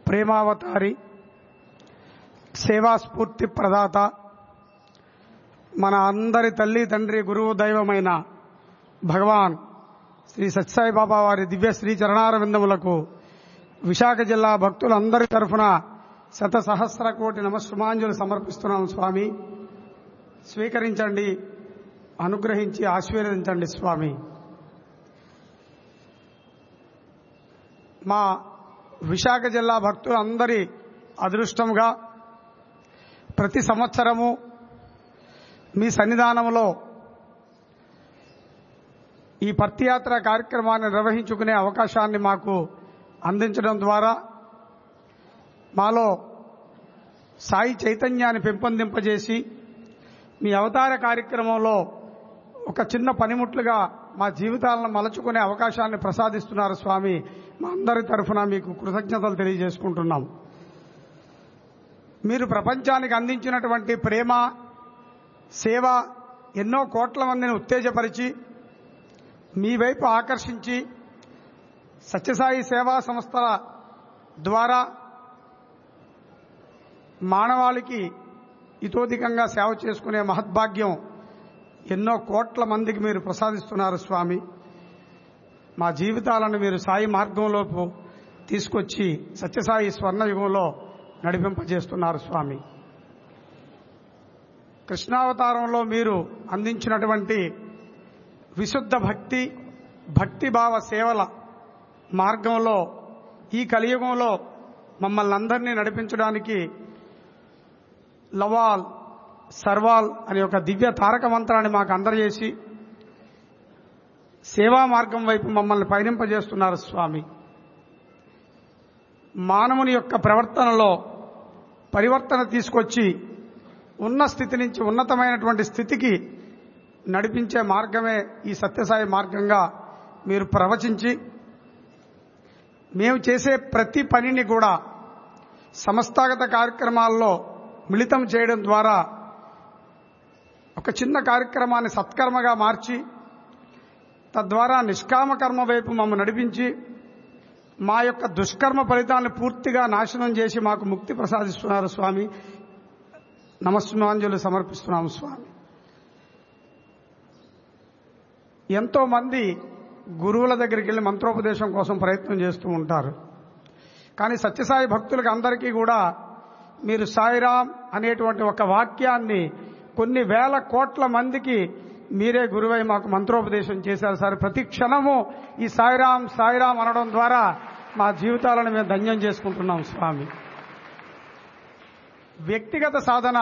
ప్రేమావతారి సేవాస్ఫూర్తి ప్రదాత మన అందరి తల్లి తండ్రి గురువు దైవమైన భగవాన్ శ్రీ సత్యసాయి బాబా వారి దివ్య శ్రీ చరణారవిందములకు విశాఖ జిల్లా భక్తులందరి తరఫున శత సహస్ర కోటి నమస్సుమాంజలు సమర్పిస్తున్నాం స్వామి స్వీకరించండి అనుగ్రహించి ఆశీర్వదించండి స్వామి మా విశాఖ జిల్లా భక్తులందరి అదృష్టంగా ప్రతి సంవత్సరము మీ సన్నిధానంలో ఈ పత్తియాత్ర కార్యక్రమాన్ని నిర్వహించుకునే అవకాశాన్ని మాకు అందించడం ద్వారా మాలో సాయి చైతన్యాన్ని పెంపొందింపజేసి మీ అవతార కార్యక్రమంలో ఒక చిన్న పనిముట్లుగా మా జీవితాలను మలచుకునే అవకాశాన్ని ప్రసాదిస్తున్నారు స్వామి మా అందరి తరఫున మీకు కృతజ్ఞతలు తెలియజేసుకుంటున్నాం మీరు ప్రపంచానికి అందించినటువంటి ప్రేమ సేవ ఎన్నో కోట్ల మందిని ఉత్తేజపరిచి మీ వైపు ఆకర్షించి సత్యసాయి సేవా సంస్థల ద్వారా మానవాళికి ఇతోధికంగా సేవ చేసుకునే మహద్భాగ్యం ఎన్నో కోట్ల మందికి మీరు ప్రసాదిస్తున్నారు స్వామి మా జీవితాలను మీరు సాయి మార్గంలోపు తీసుకొచ్చి సత్యసాయి స్వర్ణయుగంలో నడిపింపజేస్తున్నారు స్వామి కృష్ణావతారంలో మీరు అందించినటువంటి విశుద్ధ భక్తి భక్తిభావ సేవల మార్గంలో ఈ కలియుగంలో మమ్మల్ని అందరినీ నడిపించడానికి లవాల్ సర్వాల్ అనే ఒక దివ్య తారక మంత్రాన్ని మాకు అందజేసి సేవా మార్గం వైపు మమ్మల్ని పయనింపజేస్తున్నారు స్వామి మానవుని యొక్క ప్రవర్తనలో పరివర్తన తీసుకొచ్చి ఉన్న స్థితి నుంచి ఉన్నతమైనటువంటి స్థితికి నడిపించే మార్గమే ఈ సత్యసాయి మార్గంగా మీరు ప్రవచించి మేము చేసే ప్రతి పనిని కూడా సంస్థాగత కార్యక్రమాల్లో మిళితం చేయడం ద్వారా ఒక చిన్న కార్యక్రమాన్ని సత్కర్మగా మార్చి తద్వారా నిష్కామ కర్మ వైపు మమ్మల్ని నడిపించి మా యొక్క దుష్కర్మ ఫలితాలను పూర్తిగా నాశనం చేసి మాకు ముక్తి ప్రసాదిస్తున్నారు స్వామి నమస్సుమాంజలు సమర్పిస్తున్నాము స్వామి ఎంతో మంది గురువుల దగ్గరికి వెళ్ళి మంత్రోపదేశం కోసం ప్రయత్నం చేస్తూ ఉంటారు కానీ సత్యసాయి భక్తులకు అందరికీ కూడా మీరు సాయిరాం అనేటువంటి ఒక వాక్యాన్ని కొన్ని వేల కోట్ల మందికి మీరే గురువై మాకు మంత్రోపదేశం చేశారు సార్ ప్రతి క్షణము ఈ సాయిరాం సాయిరాం అనడం ద్వారా మా జీవితాలను మేము ధన్యం చేసుకుంటున్నాం స్వామి వ్యక్తిగత సాధన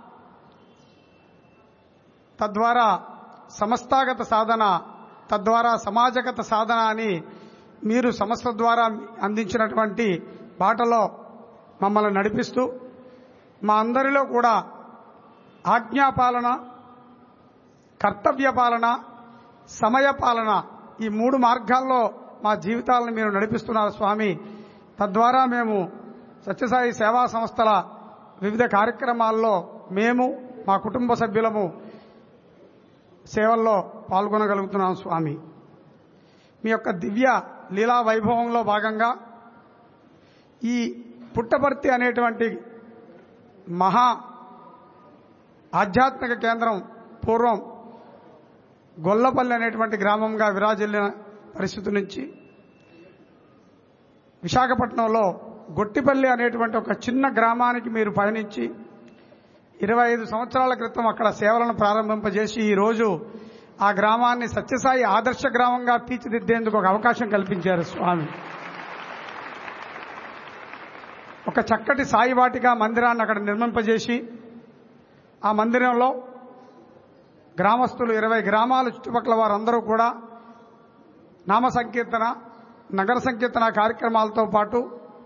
తద్వారా సమస్తాగత సాధన తద్వారా సమాజగత సాధన అని మీరు సంస్థ ద్వారా అందించినటువంటి బాటలో మమ్మల్ని నడిపిస్తూ మా అందరిలో కూడా ఆజ్ఞాపాలన కర్తవ్య పాలన సమయ పాలన ఈ మూడు మార్గాల్లో మా జీవితాలను మీరు నడిపిస్తున్నారు స్వామి తద్వారా మేము సత్యసాయి సేవా సంస్థల వివిధ కార్యక్రమాల్లో మేము మా కుటుంబ సభ్యులము సేవల్లో పాల్గొనగలుగుతున్నాం స్వామి మీ యొక్క దివ్య లీలా వైభవంలో భాగంగా ఈ పుట్టపర్తి అనేటువంటి మహా ఆధ్యాత్మిక కేంద్రం పూర్వం గొల్లపల్లి అనేటువంటి గ్రామంగా విరాజిల్లిన పరిస్థితి నుంచి విశాఖపట్నంలో గొట్టిపల్లి అనేటువంటి ఒక చిన్న గ్రామానికి మీరు పయనించి ఇరవై ఐదు సంవత్సరాల క్రితం అక్కడ సేవలను ప్రారంభింపజేసి ఈ రోజు ఆ గ్రామాన్ని సత్యసాయి ఆదర్శ గ్రామంగా తీర్చిదిద్దేందుకు ఒక అవకాశం కల్పించారు స్వామి ఒక చక్కటి సాయి వాటిగా మందిరాన్ని అక్కడ నిర్మింపజేసి ఆ మందిరంలో గ్రామస్తులు ఇరవై గ్రామాల చుట్టుపక్కల వారందరూ కూడా నామ సంకీర్తన నగర సంకీర్తన కార్యక్రమాలతో పాటు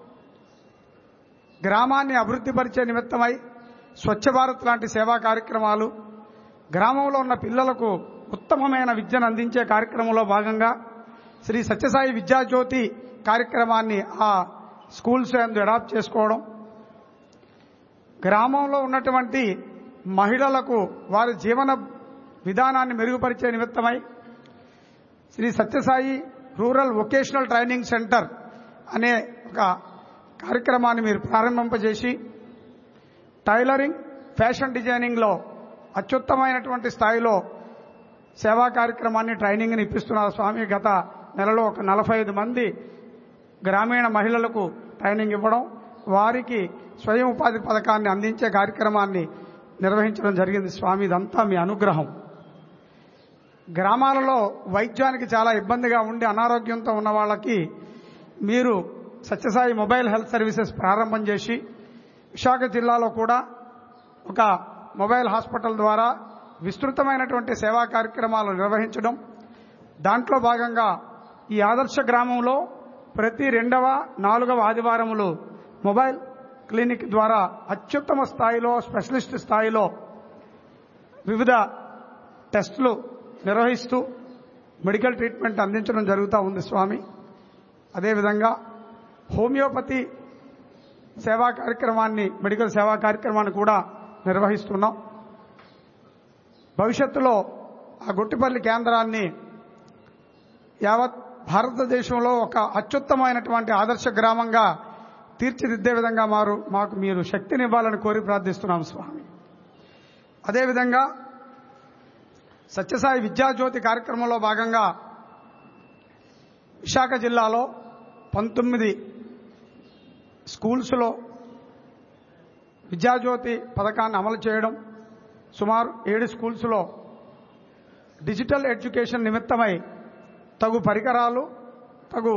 గ్రామాన్ని అభివృద్ధిపరిచే నిమిత్తమై స్వచ్ఛ భారత్ లాంటి సేవా కార్యక్రమాలు గ్రామంలో ఉన్న పిల్లలకు ఉత్తమమైన విద్యను అందించే కార్యక్రమంలో భాగంగా శ్రీ సత్యసాయి విద్యాజ్యోతి కార్యక్రమాన్ని ఆ స్కూల్స్ అందు అడాప్ట్ చేసుకోవడం గ్రామంలో ఉన్నటువంటి మహిళలకు వారి జీవన విధానాన్ని మెరుగుపరిచే నిమిత్తమై Sri Sathya Sai rural vocational training centre అనే ఒక కార్యక్రమాన్ని మీరు ప్రారంభింపజేసి టైలరింగ్ ఫ్యాషన్ డిజైనింగ్లో అత్యుత్తమైనటువంటి స్థాయిలో సేవా కార్యక్రమాన్ని ట్రైనింగ్ని ఇప్పిస్తున్నారు స్వామి గత నెలలో ఒక నలభై ఐదు మంది గ్రామీణ మహిళలకు ట్రైనింగ్ ఇవ్వడం వారికి స్వయం ఉపాధి పథకాన్ని అందించే కార్యక్రమాన్ని నిర్వహించడం జరిగింది స్వామి ఇదంతా మీ అనుగ్రహం గ్రామాలలో వైద్యానికి చాలా ఇబ్బందిగా ఉండి అనారోగ్యంతో ఉన్న వాళ్ళకి మీరు సత్యసాయి మొబైల్ హెల్త్ సర్వీసెస్ ప్రారంభం చేసి విశాఖ జిల్లాలో కూడా ఒక మొబైల్ హాస్పిటల్ ద్వారా విస్తృతమైనటువంటి సేవా కార్యక్రమాలు నిర్వహించడం దాంట్లో భాగంగా ఈ ఆదర్శ గ్రామంలో ప్రతి రెండవ నాలుగవ ఆదివారములు మొబైల్ క్లినిక్ ద్వారా అత్యుత్తమ స్థాయిలో స్పెషలిస్ట్ స్థాయిలో వివిధ టెస్టులు నిర్వహిస్తూ మెడికల్ ట్రీట్మెంట్ అందించడం జరుగుతూ ఉంది స్వామి అదేవిధంగా హోమియోపతి సేవా కార్యక్రమాన్ని మెడికల్ సేవా కార్యక్రమాన్ని కూడా నిర్వహిస్తున్నాం భవిష్యత్తులో ఆ గొట్టిపల్లి కేంద్రాన్ని యావత్ భారతదేశంలో ఒక అత్యుత్తమైనటువంటి ఆదర్శ గ్రామంగా తీర్చిదిద్దే విధంగా మారు మాకు మీరు శక్తినివ్వాలని కోరి ప్రార్థిస్తున్నాం స్వామి అదేవిధంగా సత్యసాయి విద్యాజ్యోతి కార్యక్రమంలో భాగంగా విశాఖ జిల్లాలో పంతొమ్మిది స్కూల్స్లో విద్యాజ్యోతి పథకాన్ని అమలు చేయడం సుమారు ఏడు స్కూల్స్లో డిజిటల్ ఎడ్యుకేషన్ నిమిత్తమై తగు పరికరాలు తగు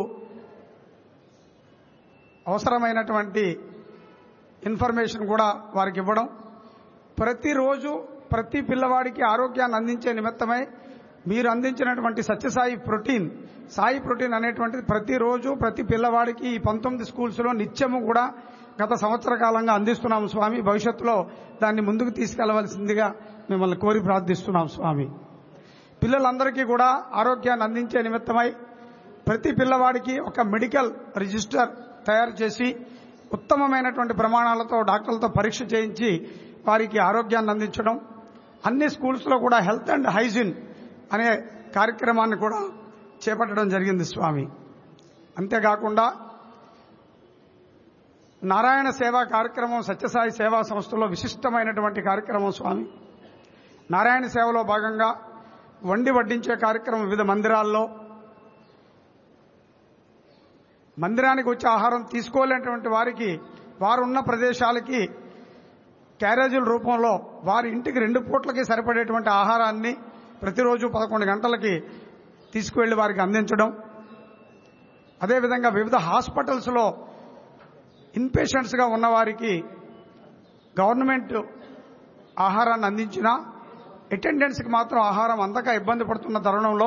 అవసరమైనటువంటి ఇన్ఫర్మేషన్ కూడా వారికి ఇవ్వడం ప్రతిరోజు ప్రతి పిల్లవాడికి ఆరోగ్యాన్ని అందించే నిమిత్తమై మీరు అందించినటువంటి సత్యసాయి ప్రోటీన్ సాయి ప్రోటీన్ అనేటువంటిది ప్రతిరోజు ప్రతి పిల్లవాడికి ఈ పంతొమ్మిది స్కూల్స్లో నిత్యము కూడా గత సంవత్సర కాలంగా అందిస్తున్నాము స్వామి భవిష్యత్తులో దాన్ని ముందుకు తీసుకెళ్లవలసిందిగా మిమ్మల్ని కోరి ప్రార్థిస్తున్నాం స్వామి పిల్లలందరికీ కూడా ఆరోగ్యాన్ని అందించే నిమిత్తమై ప్రతి పిల్లవాడికి ఒక మెడికల్ రిజిస్టర్ తయారు చేసి ఉత్తమమైనటువంటి ప్రమాణాలతో డాక్టర్లతో పరీక్ష చేయించి వారికి ఆరోగ్యాన్ని అందించడం అన్ని స్కూల్స్లో కూడా హెల్త్ అండ్ హైజీన్ అనే కార్యక్రమాన్ని కూడా చేపట్టడం జరిగింది స్వామి అంతేకాకుండా నారాయణ సేవా కార్యక్రమం సత్యసాయి సేవా సంస్థలో విశిష్టమైనటువంటి కార్యక్రమం స్వామి నారాయణ సేవలో భాగంగా వండి వడ్డించే కార్యక్రమం వివిధ మందిరాల్లో మందిరానికి వచ్చే ఆహారం తీసుకోలేనటువంటి వారికి వారు ఉన్న ప్రదేశాలకి క్యారేజీల రూపంలో వారి ఇంటికి రెండు పూట్లకి సరిపడేటువంటి ఆహారాన్ని ప్రతిరోజు పదకొండు గంటలకి తీసుకువెళ్లి వారికి అందించడం అదేవిధంగా వివిధ హాస్పిటల్స్లో ఇన్పేషెంట్స్గా ఉన్నవారికి గవర్నమెంట్ ఆహారాన్ని అందించిన అటెండెన్స్కి మాత్రం ఆహారం అందక ఇబ్బంది పడుతున్న తరుణంలో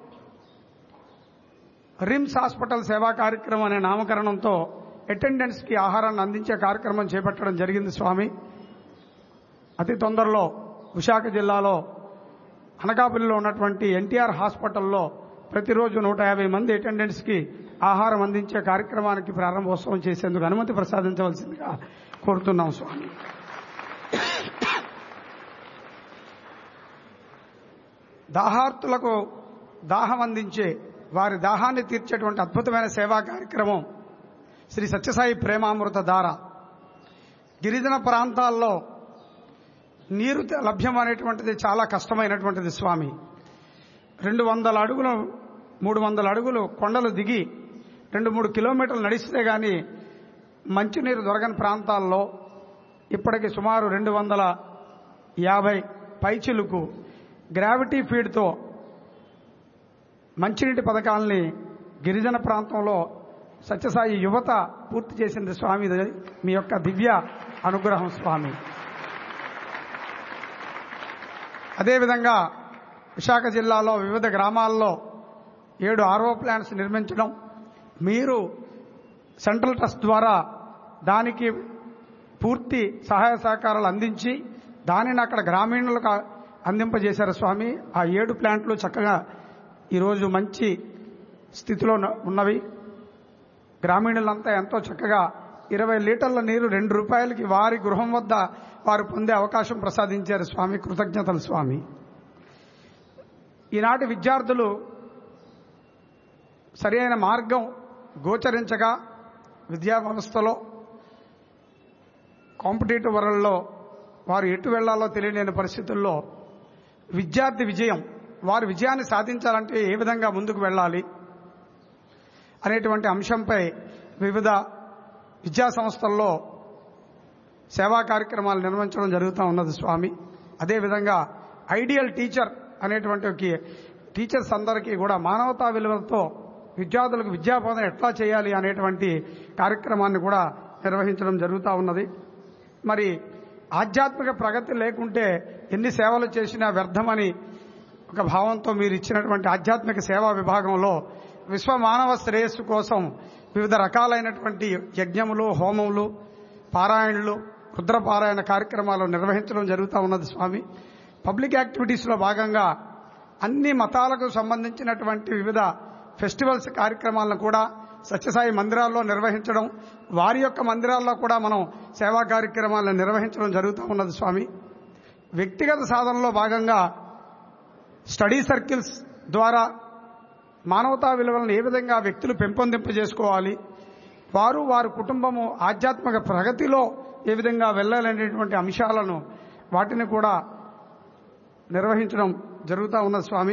రిమ్స్ హాస్పిటల్ సేవా కార్యక్రమం అనే నామకరణంతో అటెండెన్స్కి ఆహారాన్ని అందించే కార్యక్రమం చేపట్టడం జరిగింది స్వామి అతి తొందరలో విశాఖ జిల్లాలో అనకాపల్లిలో ఉన్నటువంటి ఎన్టీఆర్ హాస్పిటల్లో ప్రతిరోజు నూట యాభై మంది అటెండెంట్స్కి ఆహారం అందించే కార్యక్రమానికి ప్రారంభోత్సవం చేసేందుకు అనుమతి ప్రసాదించవలసిందిగా కోరుతున్నాం స్వామి దాహార్తులకు దాహం అందించే వారి దాహాన్ని తీర్చేటువంటి అద్భుతమైన సేవా కార్యక్రమం శ్రీ సత్యసాయి ప్రేమామృత ధార గిరిజన ప్రాంతాల్లో నీరు లభ్యం అనేటువంటిది చాలా కష్టమైనటువంటిది స్వామి రెండు వందల అడుగులు మూడు వందల అడుగులు కొండలు దిగి రెండు మూడు కిలోమీటర్లు నడిస్తే గాని మంచినీరు దొరకని ప్రాంతాల్లో ఇప్పటికి సుమారు రెండు వందల యాభై పైచిలుకు గ్రావిటీ ఫీడ్తో మంచినీటి పథకాలని గిరిజన ప్రాంతంలో సత్యసాయి యువత పూర్తి చేసింది స్వామి ఇది మీ యొక్క దివ్య అనుగ్రహం స్వామి అదేవిధంగా విశాఖ జిల్లాలో వివిధ గ్రామాల్లో ఏడు ఆర్ఓ ప్లాంట్స్ నిర్మించడం మీరు సెంట్రల్ ట్రస్ట్ ద్వారా దానికి పూర్తి సహాయ సహకారాలు అందించి దానిని అక్కడ గ్రామీణులకు అందింపజేశారు స్వామి ఆ ఏడు ప్లాంట్లు చక్కగా ఈరోజు మంచి స్థితిలో ఉన్నవి గ్రామీణులంతా ఎంతో చక్కగా ఇరవై లీటర్ల నీరు రెండు రూపాయలకి వారి గృహం వద్ద వారు పొందే అవకాశం ప్రసాదించారు స్వామి కృతజ్ఞతలు స్వామి ఈనాటి విద్యార్థులు సరైన మార్గం గోచరించగా విద్యా వ్యవస్థలో కాంపిటేటివ్ వరల్డ్లో వారు ఎటు వెళ్లాలో తెలియలేని పరిస్థితుల్లో విద్యార్థి విజయం వారు విజయాన్ని సాధించాలంటే ఏ విధంగా ముందుకు వెళ్ళాలి అనేటువంటి అంశంపై వివిధ విద్యా సంస్థల్లో సేవా కార్యక్రమాలు నిర్వహించడం జరుగుతూ ఉన్నది స్వామి అదేవిధంగా ఐడియల్ టీచర్ అనేటువంటి ఒక టీచర్స్ అందరికీ కూడా మానవతా విలువలతో విద్యార్థులకు విద్యాబోధన ఎట్లా చేయాలి అనేటువంటి కార్యక్రమాన్ని కూడా నిర్వహించడం జరుగుతూ ఉన్నది మరి ఆధ్యాత్మిక ప్రగతి లేకుంటే ఎన్ని సేవలు చేసినా వ్యర్థమని ఒక భావంతో మీరు ఇచ్చినటువంటి ఆధ్యాత్మిక సేవా విభాగంలో విశ్వ మానవ శ్రేయస్సు కోసం వివిధ రకాలైనటువంటి యజ్ఞములు హోమములు పారాయణలు రుద్రపారాయణ కార్యక్రమాలు నిర్వహించడం జరుగుతూ ఉన్నది స్వామి పబ్లిక్ యాక్టివిటీస్లో భాగంగా అన్ని మతాలకు సంబంధించినటువంటి వివిధ ఫెస్టివల్స్ కార్యక్రమాలను కూడా సత్యసాయి మందిరాల్లో నిర్వహించడం వారి యొక్క మందిరాల్లో కూడా మనం సేవా కార్యక్రమాలను నిర్వహించడం జరుగుతూ ఉన్నది స్వామి వ్యక్తిగత సాధనలో భాగంగా స్టడీ సర్కిల్స్ ద్వారా మానవతా విలువలను ఏ విధంగా వ్యక్తులు పెంపొందింపజేసుకోవాలి వారు వారి కుటుంబము ఆధ్యాత్మిక ప్రగతిలో ఏ విధంగా వెళ్ళాలనేటువంటి అంశాలను వాటిని కూడా నిర్వహించడం జరుగుతూ ఉన్నది స్వామి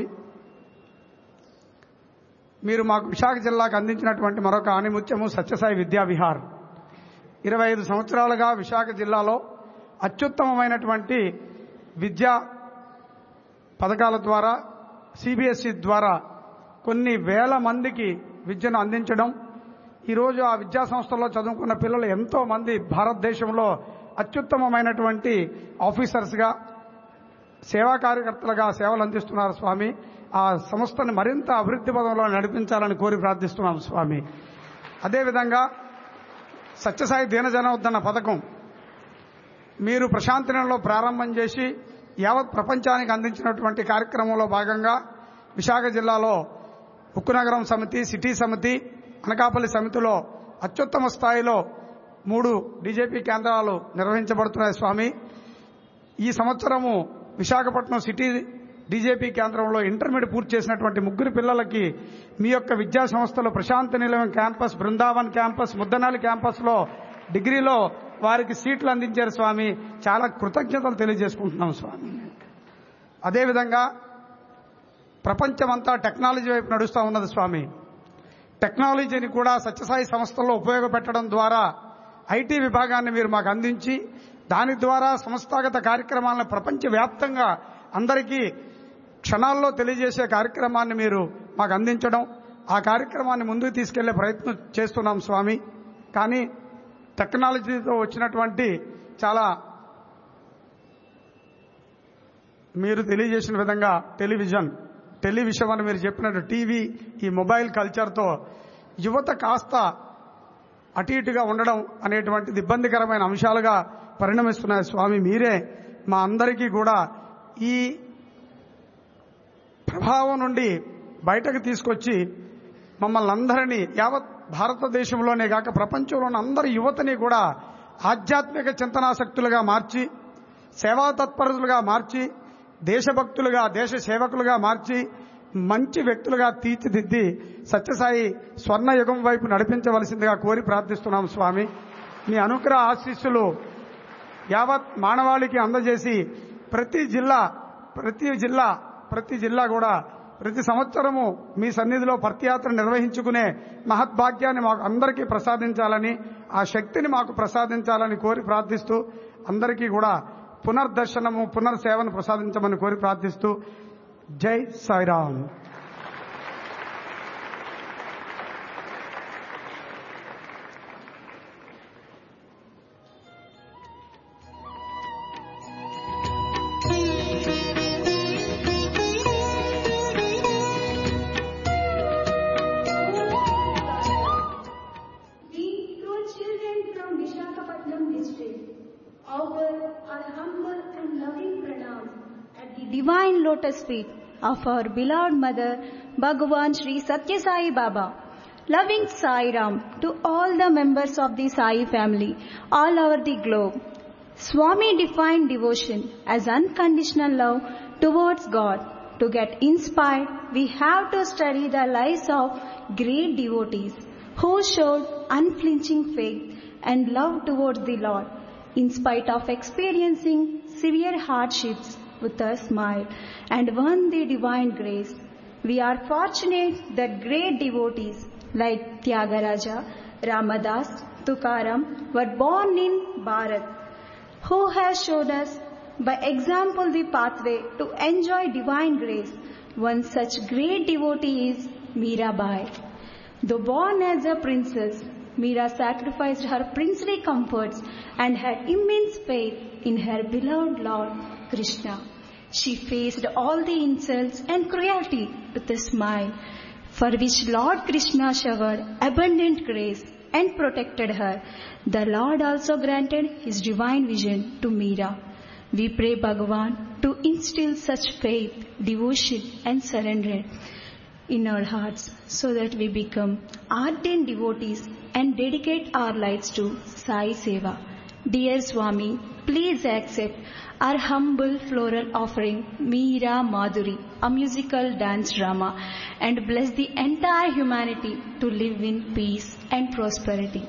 మీరు మాకు విశాఖ జిల్లాకు అందించినటువంటి మరొక ఆణిముత్యము సత్యసాయి విద్యా విహార్ ఇరవై ఐదు సంవత్సరాలుగా విశాఖ జిల్లాలో అత్యుత్తమమైనటువంటి విద్యా పథకాల ద్వారా సిబిఎస్ఈ ద్వారా కొన్ని వేల మందికి విద్యను అందించడం ఈరోజు ఆ విద్యా సంస్థల్లో చదువుకున్న పిల్లలు ఎంతో మంది భారతదేశంలో అత్యుత్తమమైనటువంటి ఆఫీసర్స్గా సేవా కార్యకర్తలుగా సేవలు అందిస్తున్నారు స్వామి ఆ సంస్థను మరింత అభివృద్ధి పదంలో నడిపించాలని కోరి ప్రార్థిస్తున్నాం స్వామి అదేవిధంగా సత్యసాయి దీనజనోద్ధరణ పథకం మీరు ప్రశాంతినంలో ప్రారంభం చేసి యావత్ ప్రపంచానికి అందించినటువంటి కార్యక్రమంలో భాగంగా విశాఖ జిల్లాలో ఉక్కునగరం సమితి సిటీ సమితి అనకాపల్లి సమితిలో అత్యుత్తమ స్థాయిలో మూడు డీజేపీ కేంద్రాలు నిర్వహించబడుతున్నాయి స్వామి ఈ సంవత్సరము విశాఖపట్నం సిటీ డీజేపీ కేంద్రంలో ఇంటర్మీడియట్ పూర్తి చేసినటువంటి ముగ్గురు పిల్లలకి మీ యొక్క విద్యా సంస్థలో ప్రశాంత నిలయం క్యాంపస్ బృందావన్ క్యాంపస్ ముద్దనాలి క్యాంపస్లో డిగ్రీలో వారికి సీట్లు అందించారు స్వామి చాలా కృతజ్ఞతలు తెలియజేసుకుంటున్నాం స్వామి అదేవిధంగా ప్రపంచమంతా టెక్నాలజీ వైపు నడుస్తూ ఉన్నది స్వామి టెక్నాలజీని కూడా సత్యసాయి సంస్థల్లో ఉపయోగపెట్టడం ద్వారా ఐటీ విభాగాన్ని మీరు మాకు అందించి దాని ద్వారా సంస్థాగత కార్యక్రమాలను ప్రపంచవ్యాప్తంగా అందరికీ క్షణాల్లో తెలియజేసే కార్యక్రమాన్ని మీరు మాకు అందించడం ఆ కార్యక్రమాన్ని ముందుకు తీసుకెళ్లే ప్రయత్నం చేస్తున్నాం స్వామి కానీ టెక్నాలజీతో వచ్చినటువంటి చాలా మీరు తెలియజేసిన విధంగా టెలివిజన్ టెలివిజన్ అని మీరు చెప్పినట్టు టీవీ ఈ మొబైల్ కల్చర్తో యువత కాస్త అటు ఇటుగా ఉండడం అనేటువంటిది ఇబ్బందికరమైన అంశాలుగా పరిణమిస్తున్నాయి స్వామి మీరే మా అందరికీ కూడా ఈ ప్రభావం నుండి బయటకు తీసుకొచ్చి మమ్మల్ని అందరినీ యావత్ భారతదేశంలోనే కాక ప్రపంచంలోని అందరి యువతని కూడా ఆధ్యాత్మిక చింతనాసక్తులుగా మార్చి సేవా తత్పరులుగా మార్చి దేశభక్తులుగా దేశ సేవకులుగా మార్చి మంచి వ్యక్తులుగా తీర్చిదిద్ది సత్యసాయి స్వర్ణ యుగం వైపు నడిపించవలసిందిగా కోరి ప్రార్థిస్తున్నాం స్వామి మీ అనుగ్రహ ఆశీస్సులు యావత్ మానవాళికి అందజేసి ప్రతి జిల్లా ప్రతి జిల్లా ప్రతి జిల్లా కూడా ప్రతి సంవత్సరము మీ సన్నిధిలో పర్తియాత్ర నిర్వహించుకునే మహద్భాగ్యాన్ని మాకు అందరికీ ప్రసాదించాలని ఆ శక్తిని మాకు ప్రసాదించాలని కోరి ప్రార్థిస్తూ అందరికీ కూడా పునర్దర్శనము పునర్సేవను ప్రసాదించమని కోరి ప్రార్థిస్తూ జై Sairam We, two children from Vishakhapatnam district, offer our humble and loving pranam at the divine lotus feet of our beloved mother, Bhagavan Sri Satya Sai Baba. Loving Sai Ram to all the members of the Sai family all over the globe. Swami defined devotion as unconditional love towards God. To get inspired, we have to study the lives of great devotees who showed unflinching faith and love towards the Lord in spite of experiencing severe hardships with a smile and won the divine grace. We are fortunate that great devotees like Tyagaraja, Ramadas, Tukaram were born in Bharat, who has showed us by example the pathway to enjoy divine grace. One such great devotee is Mirabai. Though born as a princess, Meera sacrificed her princely comforts and had immense faith in her beloved Lord Krishna. She faced all the insults and cruelty with a smile, for which Lord Krishna showered abundant grace and protected her. The Lord also granted his divine vision to Meera. We pray Bhagavan to instill such faith, devotion and surrender in our hearts so that we become ardent devotees and dedicate our lives to Sai Seva. Dear Swami, please accept our humble floral offering, Meera Madhuri, a musical dance drama, and bless the entire humanity to live in peace and prosperity.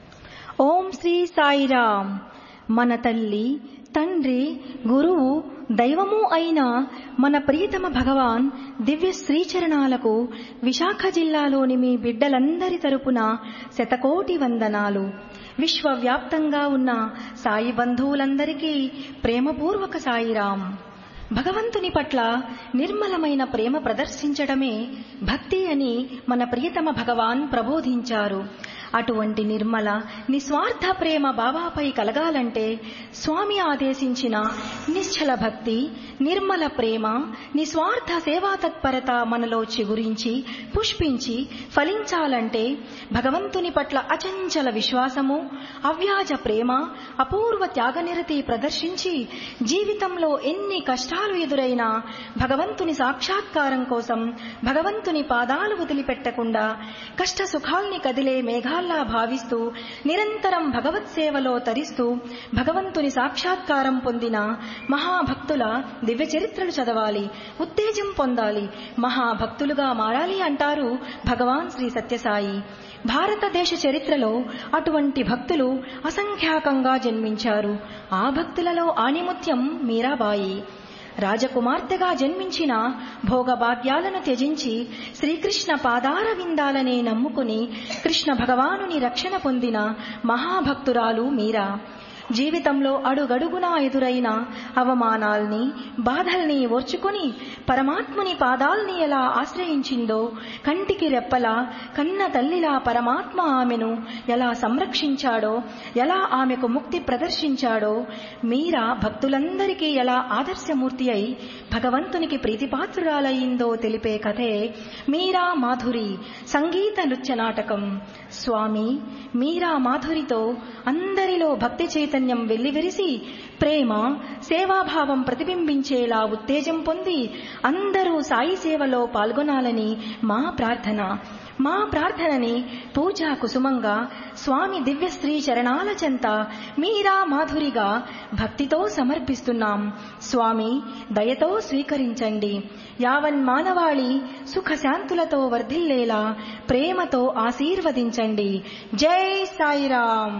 ఓం శ్రీ సాయిరామ్ మన తల్లి తండ్రి గురువు దైవము అయిన మన ప్రియతమ భగవాన్ దివ్య శ్రీచరణాలకు విశాఖ జిల్లాలోని మీ బిడ్డలందరి తరపున శతకోటి వందనాలు విశ్వవ్యాప్తంగా ఉన్న సాయి బంధువులందరికీ ప్రేమపూర్వక సాయిరాం భగవంతుని పట్ల నిర్మలమైన ప్రేమ ప్రదర్శించడమే భక్తి అని మన ప్రియతమ భగవాన్ ప్రబోధించారు అటువంటి నిర్మల నిస్వార్థ ప్రేమ బాబాపై కలగాలంటే స్వామి ఆదేశించిన నిశ్చల భక్తి నిర్మల ప్రేమ నిస్వార్థ సేవా తత్పరత మనలో చిగురించి పుష్పించి ఫలించాలంటే భగవంతుని పట్ల అచంచల విశ్వాసము అవ్యాజ ప్రేమ అపూర్వ త్యాగనిరతి ప్రదర్శించి జీవితంలో ఎన్ని కష్టాలు ఎదురైనా భగవంతుని సాక్షాత్కారం కోసం భగవంతుని పాదాలు వదిలిపెట్టకుండా కష్ట సుఖాల్ని కదిలే మేఘాల్లా భావిస్తూ నిరంతరం భగవత్ సేవలో తరిస్తూ భగవంతుని సాక్షాత్కారం పొందిన మహాభక్తుల దివ్య చరిత్రలు చదవాలి ఉత్తేజం పొందాలి మహాభక్తులుగా మారాలి అంటారు భగవాన్ శ్రీ సత్యసాయి భారతదేశ చరిత్రలో అటువంటి భక్తులు అసంఖ్యాకంగా జన్మించారు ఆ భక్తులలో ఆణిముత్యం మీరాబాయి రాజకుమార్తెగా జన్మించిన భోగభాగ్యాలను త్యజించి శ్రీకృష్ణ పాదార విందాలనే నమ్ముకుని కృష్ణ భగవానుని రక్షణ పొందిన మహాభక్తురాలు మీరా జీవితంలో అడుగడుగునా ఎదురైన అవమానాల్ని బాధల్ని ఓర్చుకుని పరమాత్ముని పాదాల్ని ఎలా ఆశ్రయించిందో కంటికి రెప్పలా కన్న తల్లిలా పరమాత్మ ఆమెను ఎలా సంరక్షించాడో ఎలా ఆమెకు ముక్తి ప్రదర్శించాడో మీరా భక్తులందరికీ ఎలా ఆదర్శమూర్తి అయి భగవంతునికి ప్రీతిపాత్రురాలయ్యిందో తెలిపే కథే మీరా మాధురి సంగీత నృత్య నాటకం స్వామి మీరా మాధురితో అందరిలో భక్తి చైతన్యం వెల్లివిరిసి ప్రేమ సేవాభావం ప్రతిబింబించేలా ఉత్తేజం పొంది అందరూ సాయి సేవలో పాల్గొనాలని మా ప్రార్థన మా ప్రార్థనని పూజా కుసుమంగా స్వామి దివ్యశ్రీ చరణాల చెంత మీరా మాధురిగా భక్తితో సమర్పిస్తున్నాం స్వామి దయతో స్వీకరించండి యావన్ మానవాళి సుఖశాంతులతో వర్ధిల్లేలా ప్రేమతో ఆశీర్వదించండి జై సాయిరామ్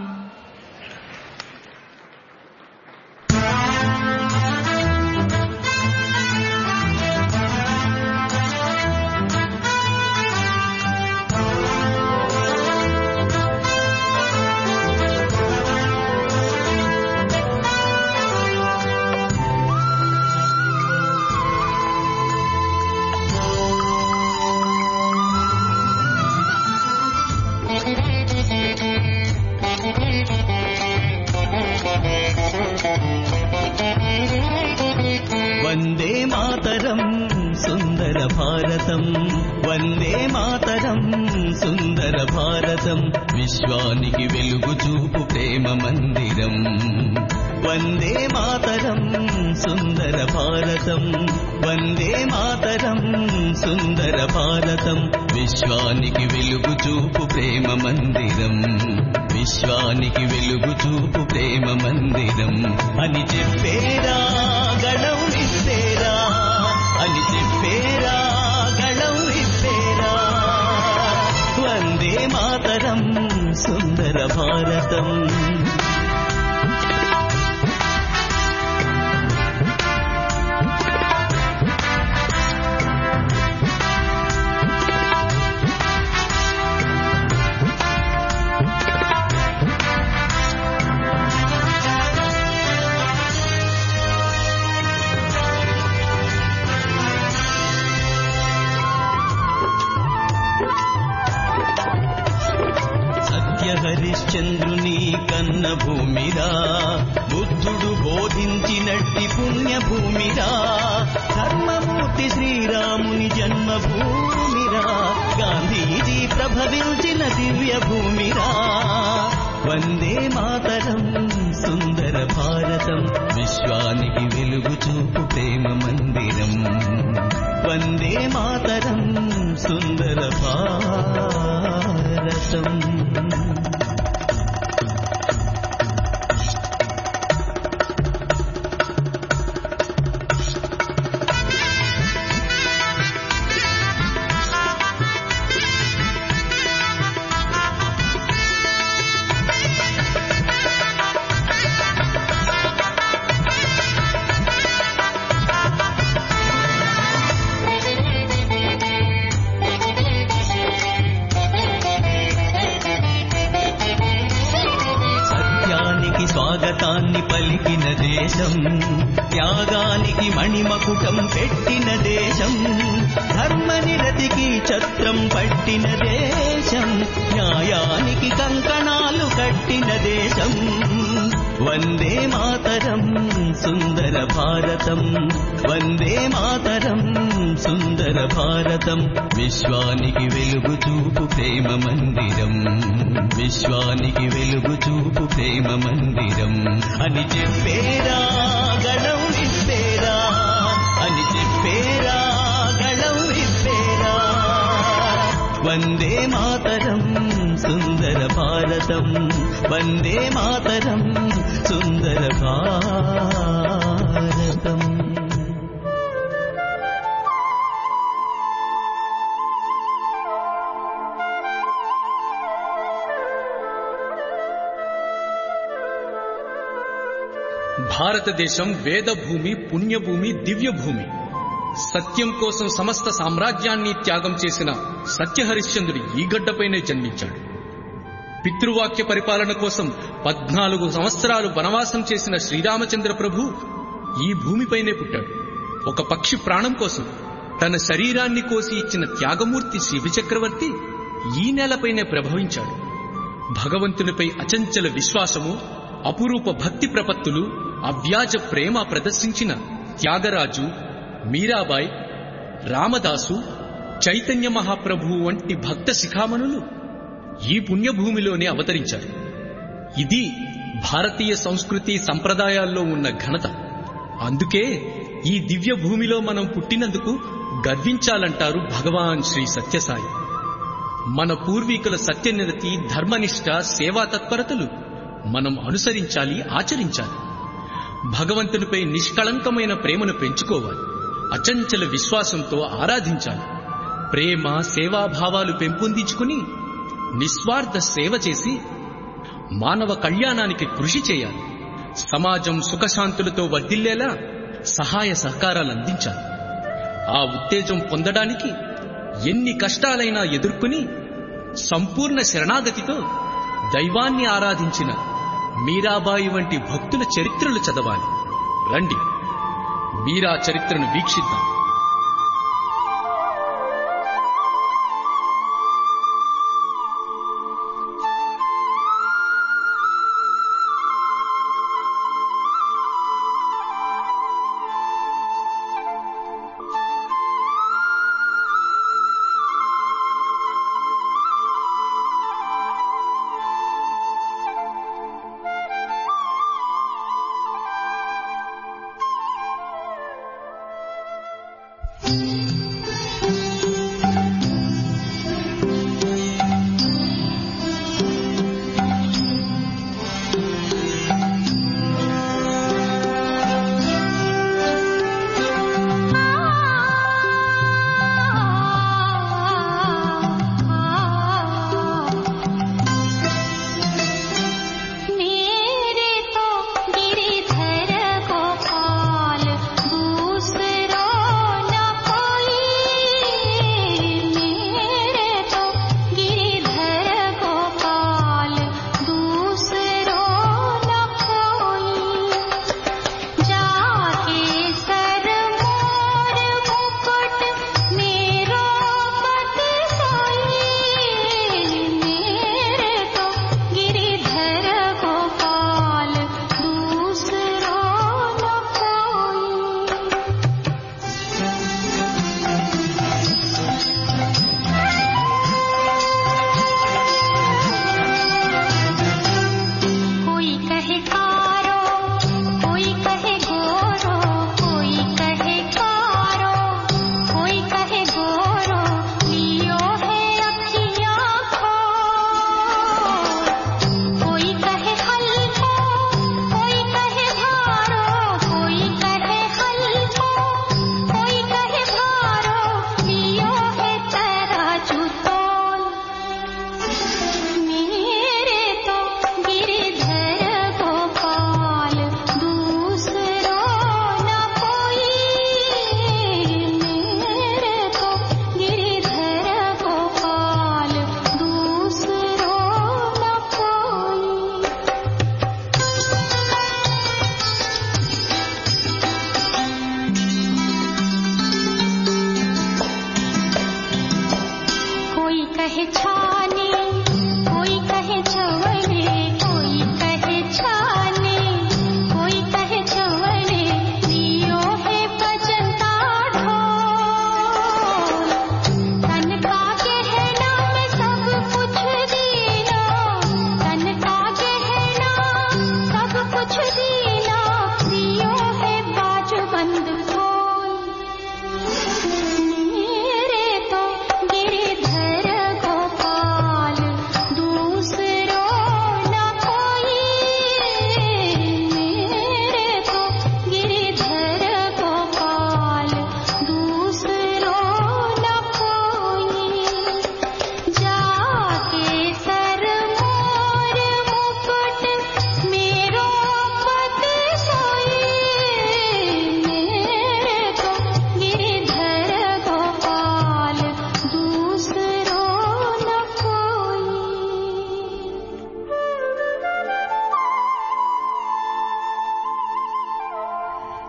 వందే మాతరం సుందర భారతం వందే మాతరం సుందర భారతం విశ్వానికి వెలుగు చూపు ప్రేమ మందిరం వందే మాతరం సుందర భారతం వందే మాతరం సుందర భారతం విశ్వానికి వెలుగు చూపు ప్రేమ మందిరం విశ్వానికి వెలుగు చూపు ప్రేమ మందిరం అని చెప్పేరా గళం విప్పేరా అని చెప్పేరా గళం విప్పేరా వందే మాతరం సుందర భారతం సత్య హరిశ్చంద్రుని కన్న భూమిరా బుద్ధుడు బోధించినట్టి పుణ్య భూమిరా ధర్మమూర్తి శ్రీరాముని జన్మభూమిరా గాంధీజీ ప్రభవించిన దివ్య భూమిరా వందే మాతరం సుందర భారతం విశ్వానికి వెలుగు చూపు ప్రేమ మందిరం వందే మాతరం సుందర భారతం సత్యానికి స్వాగతాన్ని పలికిన దేశం త్యాగానికి మణిమకుటం పెట్టిన దేశం ధర్మనిరతికి ఛత్రం పట్టిన దేశం న్యాయానికి కంకణాలు కట్టిన దేశం వందే మాతరం సుందర భారతం వందే మాతరం సుందర భారతం విశ్వానికి వెలుగు చూపు ప్రేమ మందిరం విశ్వానికి వెలుగు చూపు ప్రేమ మందిరం అని చెప్పేరా గణం విప్పేరా అని చెప్పేరా గణం విప్పేరా వందే మాతరం సుందర భారతం వందే మాతరం సుందర భారతం భారతదేశం వేదభూమి పుణ్యభూమి దివ్యభూమి సత్యం కోసం సమస్త సామ్రాజ్యాన్ని త్యాగం చేసిన సత్యహరిశ్చంద్రుడు ఈ గడ్డపైనే జన్మించాడు పితృవాక్య పరిపాలన కోసం పద్నాలుగు సంవత్సరాలు వనవాసం చేసిన శ్రీరామచంద్ర ప్రభు ఈ భూమిపైనే పుట్టాడు ఒక పక్షి ప్రాణం కోసం తన శరీరాన్ని కోసి ఇచ్చిన త్యాగమూర్తి శివచక్రవర్తి ఈ నేలపైనే ప్రభవించాడు భగవంతునిపై అచంచల విశ్వాసము అపురూప భక్తి ప్రపత్తులు అవ్యాజ ప్రేమ ప్రదర్శించిన త్యాగరాజు మీరాబాయ్ రామదాసు చైతన్య మహాప్రభు వంటి భక్త శిఖామణులు ఈ పుణ్యభూమిలోనే అవతరించారు ఇది భారతీయ సంస్కృతి సంప్రదాయాల్లో ఉన్న ఘనత అందుకే ఈ దివ్య భూమిలో మనం పుట్టినందుకు గర్వించాలంటారు భగవాన్ శ్రీ సత్యసాయి మన పూర్వీకుల సత్యనిరతి ధర్మనిష్ట సేవా తత్పరతలు మనం అనుసరించాలి ఆచరించాలి భగవంతునిపై నిష్కళంకమైన ప్రేమను పెంచుకోవాలి అచంచల విశ్వాసంతో ఆరాధించాలి ప్రేమ సేవాభావాలు పెంపొందించుకుని నిస్వార్థ సేవ చేసి మానవ కళ్యాణానికి కృషి చేయాలి సమాజం సుఖశాంతులతో వర్ధిల్లేలా సహాయ సహకారాలు అందించాలి ఆ ఉత్తేజం పొందడానికి ఎన్ని కష్టాలైనా ఎదుర్కొని సంపూర్ణ శరణాగతితో దైవాన్ని ఆరాధించిన మీరాబాయి వంటి భక్తుల చరిత్రలు చదవాలి రండి మీరా చరిత్రను వీక్షిద్దాం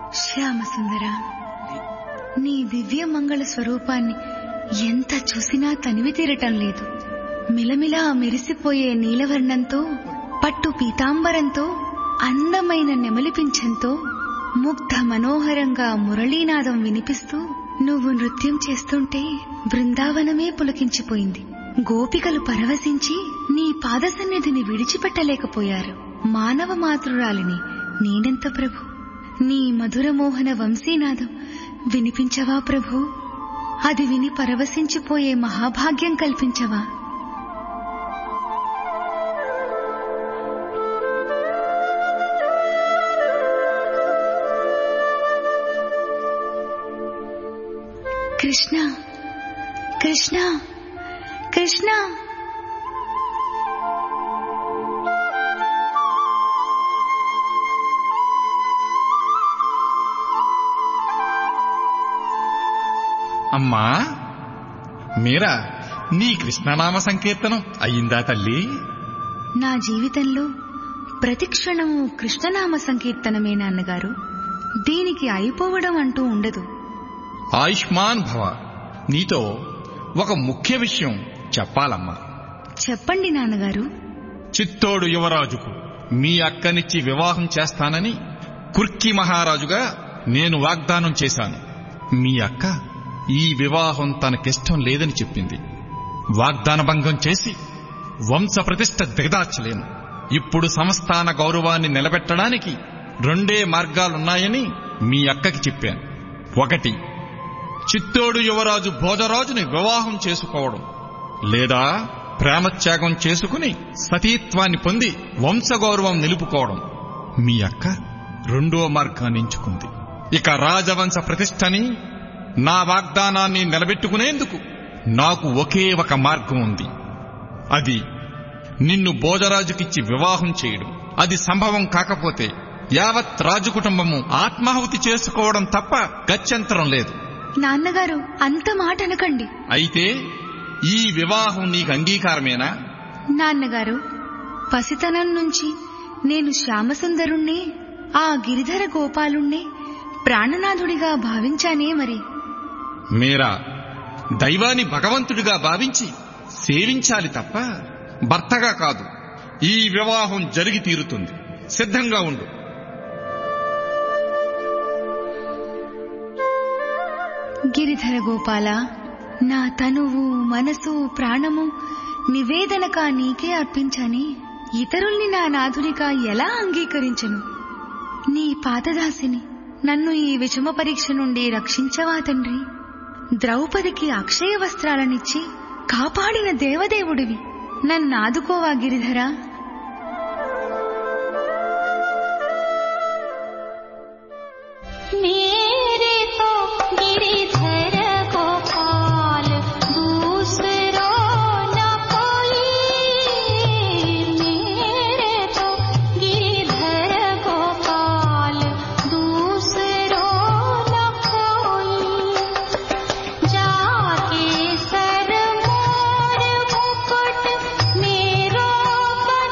శ్యామసుందర నీ దివ్య మంగళ స్వరూపాన్ని ఎంత చూసినా తనివి తీరటం లేదు మిలమిలా మెరిసిపోయే నీలవర్ణంతో పట్టు పీతాంబరంతో అందమైన నెమలిపించంతో ముగ్ధ మనోహరంగా మురళీనాదం వినిపిస్తూ నువ్వు నృత్యం చేస్తుంటే బృందావనమే పులకించిపోయింది గోపికలు పరవశించి నీ పాద సన్నిధిని విడిచిపెట్టలేకపోయారు మానవ మాతృరాలిని నేనెంత ప్రభు నీ మధురమోహన వంశీనాదం వినిపించవా ప్రభు అది విని పరవశించిపోయే మహాభాగ్యం కల్పించవా కృష్ణ కృష్ణ కృష్ణ అమ్మా మీరా నీ కృష్ణనామ సంకీర్తనం అయిందా తల్లి నా జీవితంలో ప్రతి క్షణము కృష్ణనామ సంకీర్తనమే నాన్నగారు దీనికి అయిపోవడం అంటూ ఉండదు ఆయుష్మాన్ భవ నీతో ఒక ముఖ్య విషయం చెప్పాలమ్మా చెప్పండి నాన్నగారు చిత్తోడు యువరాజుకు మీ అక్కనిచ్చి వివాహం చేస్తానని కుర్కి మహారాజుగా నేను వాగ్దానం చేశాను మీ అక్క ఈ వివాహం తనకిష్టం లేదని చెప్పింది వాగ్దాన భంగం చేసి వంశ ప్రతిష్ట దిగదార్చలేను ఇప్పుడు సంస్థాన గౌరవాన్ని నిలబెట్టడానికి రెండే మార్గాలున్నాయని మీ అక్కకి చెప్పాను ఒకటి చిత్తోడు యువరాజు భోజరాజుని వివాహం చేసుకోవడం లేదా ప్రేమత్యాగం చేసుకుని సతీత్వాన్ని పొంది వంశగౌరవం నిలుపుకోవడం మీ అక్క రెండో మార్గాన్ని ఎంచుకుంది ఇక రాజవంశ ప్రతిష్టని నా వాగ్దానాన్ని నిలబెట్టుకునేందుకు నాకు ఒకే ఒక మార్గం ఉంది అది నిన్ను భోజరాజుకిచ్చి వివాహం చేయడం అది సంభవం కాకపోతే యావత్ రాజు కుటుంబము ఆత్మాహుతి చేసుకోవడం తప్ప గత్యంతరం లేదు నాన్నగారు అంత మాట అనకండి అయితే ఈ వివాహం నీకు అంగీకారమేనా నాన్నగారు పసితనం నుంచి నేను శ్యామసుందరుణ్ణి ఆ గిరిధర గోపాలుణ్ణి ప్రాణనాథుడిగా భావించానే మరి మీరా దైవాన్ని భగవంతుడిగా భావించి సేవించాలి తప్ప భర్తగా కాదు ఈ వివాహం జరిగి తీరుతుంది సిద్ధంగా ఉండు గిరిధర గోపాల నా తనువు మనసు ప్రాణము నివేదనగా నీకే అర్పించాని ఇతరుల్ని నా నాథునిగా ఎలా అంగీకరించను నీ పాతదాసిని నన్ను ఈ విషమ పరీక్ష నుండి రక్షించవా తండ్రి ద్రౌపదికి అక్షయ వస్త్రాలనిచ్చి కాపాడిన దేవదేవుడివి నన్నాదుకోవా గిరిధరా मेरे तो गिरिधर गोपाल दूसरो न कोई मेरे तो गिरिधर गोपाल दूसरो न कोई जाके सर मोर मुकुट मेरो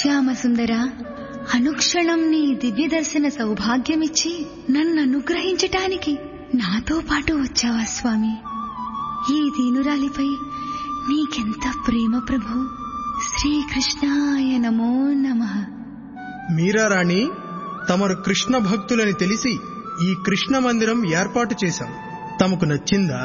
శ్యామసుందర అనుక్షణం నీ దివ్య దర్శన సౌభాగ్యమిచ్చి నన్ను అనుగ్రహించటానికి నాతో పాటు వచ్చావా స్వామి ఈ దీనురాలిపై నీకెంత ప్రేమ ప్రభు శ్రీకృష్ణాయ నమో నమః మీరారాణి తమరు కృష్ణ భక్తులని తెలిసి ఈ కృష్ణ మందిరం ఏర్పాటు చేశాం తమకు నచ్చిందా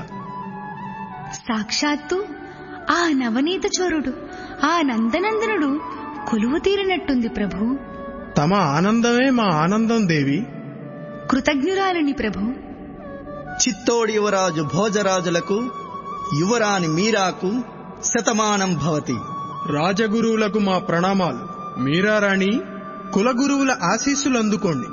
సాక్షాత్తు ఆ నవనీత చోరుడు ఆ నందనందనుడు కొలువు తీరినట్టుంది ప్రభు తమ ఆనందమే మా ఆనందం దేవి కృతజ్ఞురాలిని ప్రభు చిత్తోడి యువరాజు భోజరాజులకు యువరాణి మీరాకు శతమానం భవతి రాజగురువులకు మా ప్రణామాలు మీరారాణి కులగురువుల ఆశీస్సులు అందుకోండి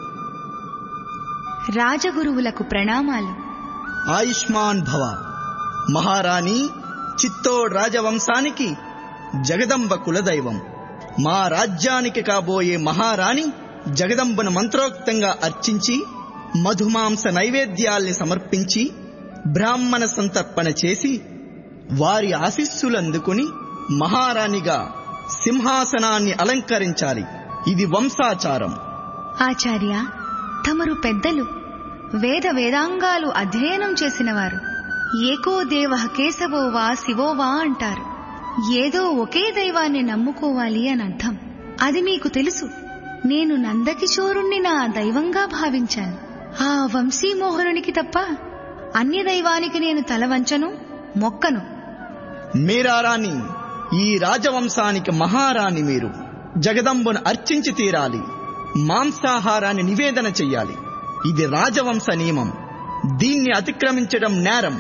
రాజగురువులకు ప్రణామాలు ఆయుష్మాన్ భవ మహారాణి చిత్తోడ్ రాజవంశానికి జగదంబ కులదైవం మా రాజ్యానికి కాబోయే మహారాణి జగదంబను మంత్రోక్తంగా అర్చించి మధుమాంస నైవేద్యాల్ని సమర్పించి బ్రాహ్మణ సంతర్పణ చేసి వారి ఆశీస్సులందుకుని మహారాణిగా సింహాసనాన్ని అలంకరించాలి ఇది వంశాచారం ఆచార్య తమరు పెద్దలు వేద వేదాంగాలు అధ్యయనం చేసినవారు ఏకో దేవ కేశవో వా శివో వా అంటారు ఏదో ఒకే దైవాన్ని నమ్ముకోవాలి అని అర్థం అది మీకు తెలుసు నేను నందకిశోరుణ్ణి నా దైవంగా భావించాను ఆ వంశీమోహనునికి తప్ప అన్య దైవానికి నేను తల వంచను మొక్కను మీరారాణి ఈ రాజవంశానికి మహారాణి మీరు జగదంబను అర్చించి తీరాలి మాంసాహారాన్ని నివేదన చెయ్యాలి ఇది రాజవంశ నియమం దీన్ని అతిక్రమించడం నేరం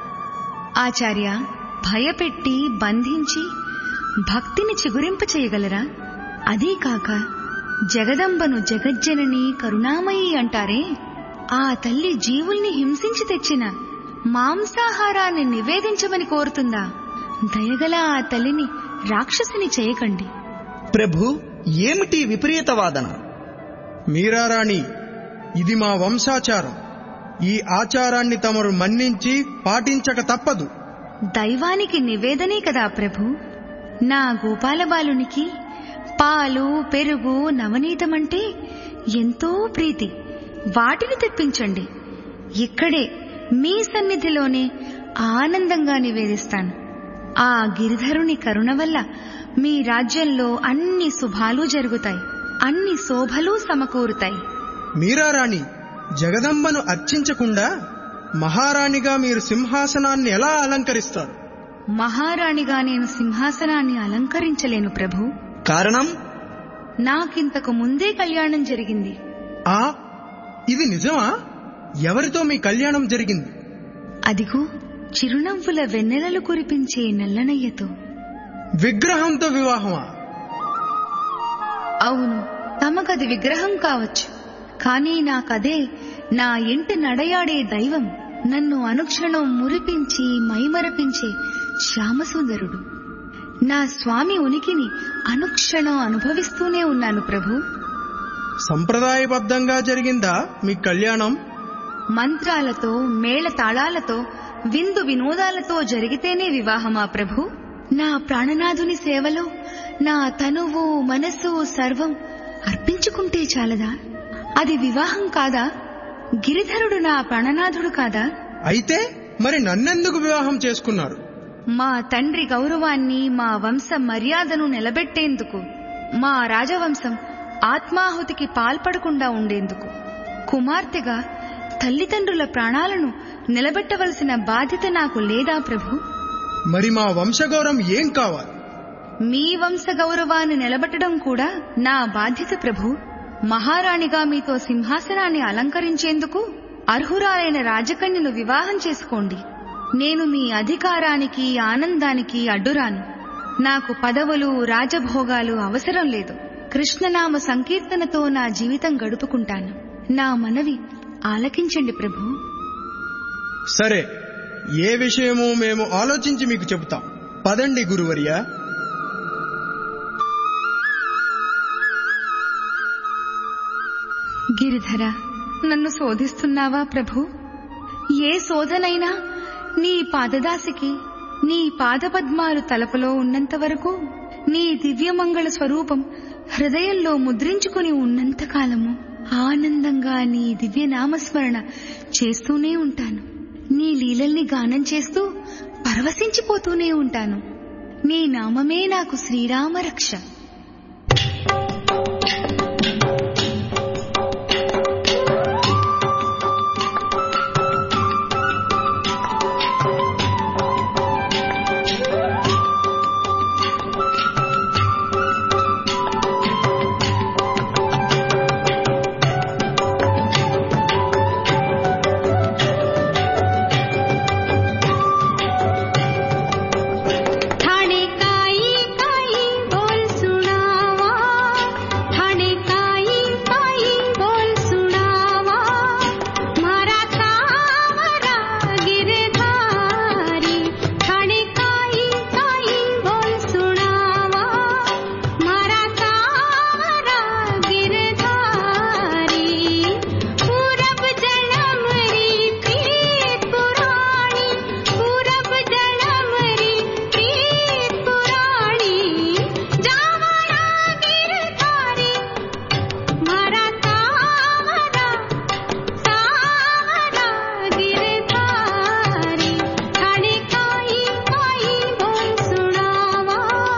ఆచార్య భయపెట్టి బంధించి భక్తిని చిగురింప చేయగలరా అదీ కాక జగదంబను జగజ్జనని కరుణామయి అంటారే ఆ తల్లి జీవుల్ని హింసించి తెచ్చిన మాంసాహారాన్ని నివేదించమని కోరుతుందా దయగల ఆ తల్లిని రాక్షసిని చేయకండి ప్రభు ఏమిటి విపరీత వాదన మీరారాణి ఇది మా వంశాచారం ఈ ఆచారాన్ని తమరు మన్నించి పాటించక తప్పదు దైవానికి నివేదనే కదా ప్రభు నా గోపాలబాలునికి పాలు పెరుగు నవనీతమంటే ఎంతో ప్రీతి వాటిని తెప్పించండి ఇక్కడే మీ సన్నిధిలోనే ఆనందంగా నివేదిస్తాను ఆ గిరిధరుని కరుణ వల్ల మీ రాజ్యంలో అన్ని శుభాలు జరుగుతాయి అన్ని శోభలు సమకూరుతాయి మీరారాణి జగదంబను అర్చించకుండా మహారాణిగా మీరు సింహాసనాన్ని ఎలా అలంకరిస్తారు మహారాణిగా నేను సింహాసనాన్ని అలంకరించలేను ప్రభు కారణం నాకింతకు ముందే కళ్యాణం జరిగింది ఆ ఇది నిజమా ఎవరితో మీ కళ్యాణం జరిగింది అదిగో చిరునవ్వుల వెన్నెలలు కురిపించే నల్లనయ్యతో విగ్రహంతో వివాహమా అవును తమకది విగ్రహం కావచ్చు కానీ నాకదే నా ఇంటి నడయాడే దైవం నన్ను అనుక్షణం మురిపించి మైమరపించే శ్యామసుందరుడు నా స్వామి ఉనికిని అనుక్షణం అనుభవిస్తూనే ఉన్నాను ప్రభు సంప్రదాయబద్ధంగా జరిగిందా మీ కళ్యాణం మంత్రాలతో మేళ తాళాలతో విందు వినోదాలతో జరిగితేనే వివాహమా ప్రభు నా ప్రాణనాథుని సేవలో నా తనువు మనసు సర్వం అర్పించుకుంటే చాలదా అది వివాహం కాదా గిరిధరుడు నా ప్రాణనాథుడు కాదా అయితే మరి నన్నెందుకు వివాహం చేసుకున్నారు మా తండ్రి గౌరవాన్ని మా వంశ మర్యాదను నిలబెట్టేందుకు మా రాజవంశం ఆత్మాహుతికి పాల్పడకుండా ఉండేందుకు కుమార్తెగా తల్లిదండ్రుల ప్రాణాలను నిలబెట్టవలసిన బాధ్యత నాకు లేదా ప్రభు మరి మా వంశగౌరవం ఏం కావాలి మీ వంశ గౌరవాన్ని నిలబెట్టడం కూడా నా బాధ్యత ప్రభు మహారాణిగా మీతో సింహాసనాన్ని అలంకరించేందుకు అర్హురాలైన రాజకన్యను వివాహం చేసుకోండి నేను మీ అధికారానికి ఆనందానికి అడ్డురాను నాకు పదవులు రాజభోగాలు అవసరం లేదు కృష్ణనామ సంకీర్తనతో నా జీవితం గడుపుకుంటాను నా మనవి ఆలకించండి ప్రభు సరే ఏ విషయమో మేము ఆలోచించి మీకు చెబుతాం పదండి గురువర్యా గిరిధర నన్ను శోధిస్తున్నావా ప్రభు ఏ శోధనైనా నీ పాదదాసికి నీ పాదపద్మాలు తలపులో ఉన్నంత వరకు నీ దివ్యమంగళ స్వరూపం హృదయంలో ముద్రించుకుని ఉన్నంత కాలము ఆనందంగా నీ దివ్య నామస్మరణ చేస్తూనే ఉంటాను నీ లీలల్ని గానం చేస్తూ పరవశించిపోతూనే ఉంటాను నీ నామమే నాకు శ్రీరామ రక్ష ठाणे काई काई बोल सुनावा ठाणे काई काई बोल सुनावा मारा सावरा गिरधारी ठाणे काई काई बोल सुनावा मारा सावरा गिरधारी पूरब जलमरी प्रीत पुराणी पूरब जलमरी प्रीत पुराणी जावना गिरधारी मारा सावरा सावरा गिरधारी ठाणे काई काई बोल सुनावा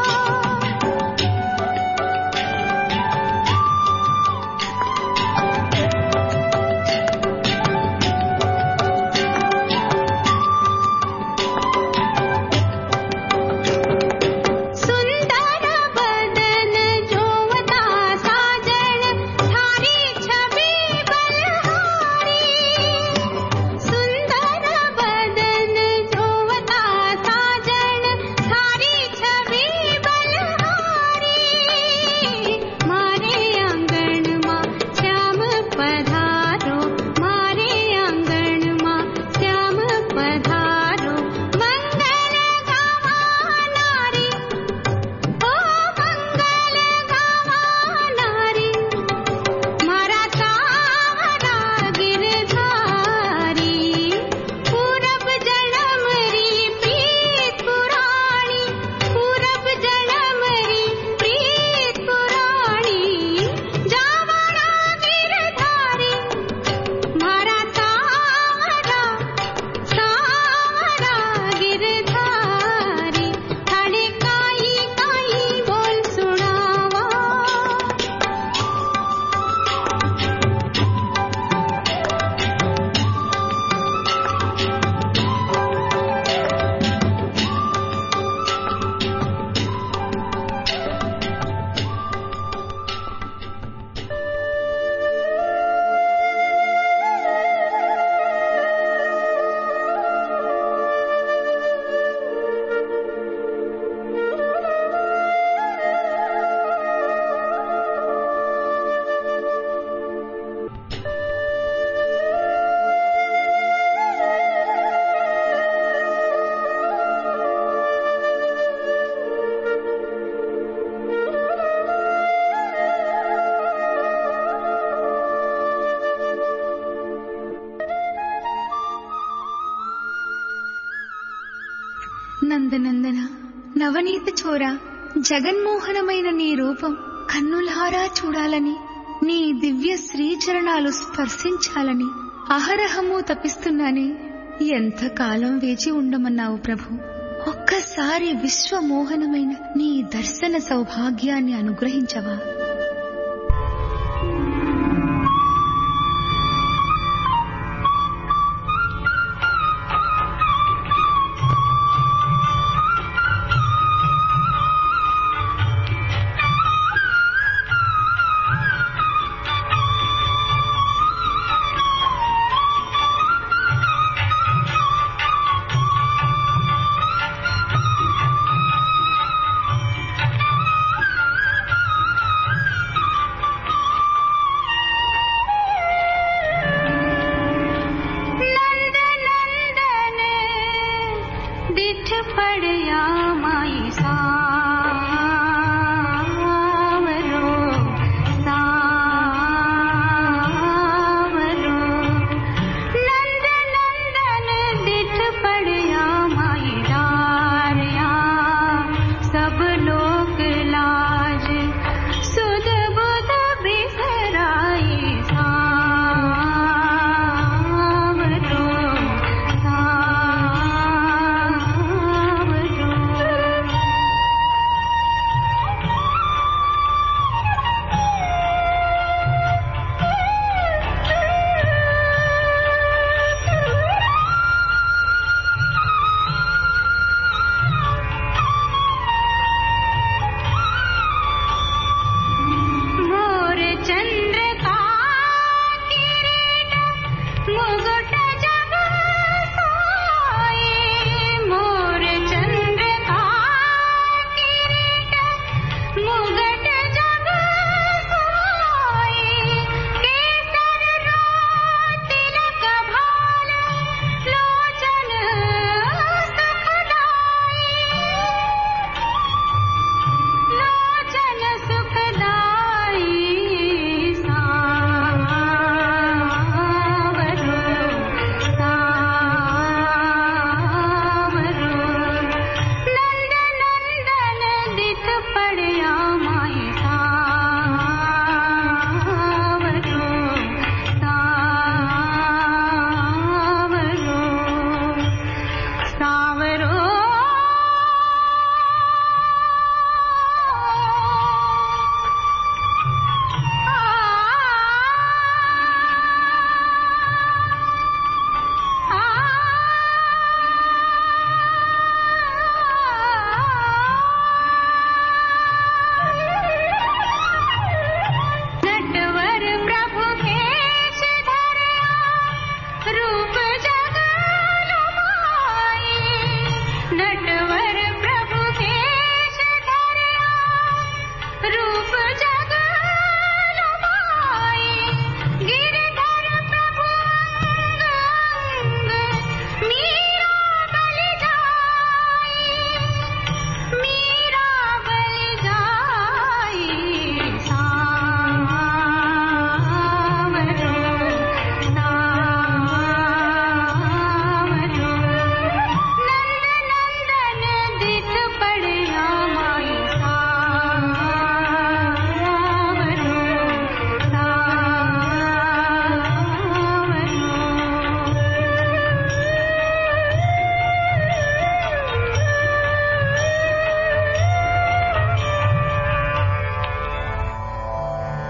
सुंदर बदन जोवता साजन थारी छवि बलहारी सुंदर बदन जोवता साजन थारी छवि बलहारी मारे आंगण मा श्याम पधारो मारे आंगण मा श्याम पधारो मंगल गावा नारी ओ मंगल गावा नारी मारा सावरा गिरधारी पूरब जलमरी प्रीत पुराणी पूरब जलमरी प्रीत पुराणी जावना गिरधारी मारा सावरा सावरा गिरधारी ठाणे काई काई बोल सुनावा నందనందన నవనీత చోర జగన్మోహనమైన నీ రూపం కన్నులారా చూడాలని నీ దివ్య శ్రీచరణాలు స్పర్శించాలని అహరహము తపిస్తున్నానే ఎంతకాలం వేచి ఉండమన్నావు ప్రభు ఒక్కసారి విశ్వమోహనమైన నీ దర్శన సౌభాగ్యాన్ని అనుగ్రహించవా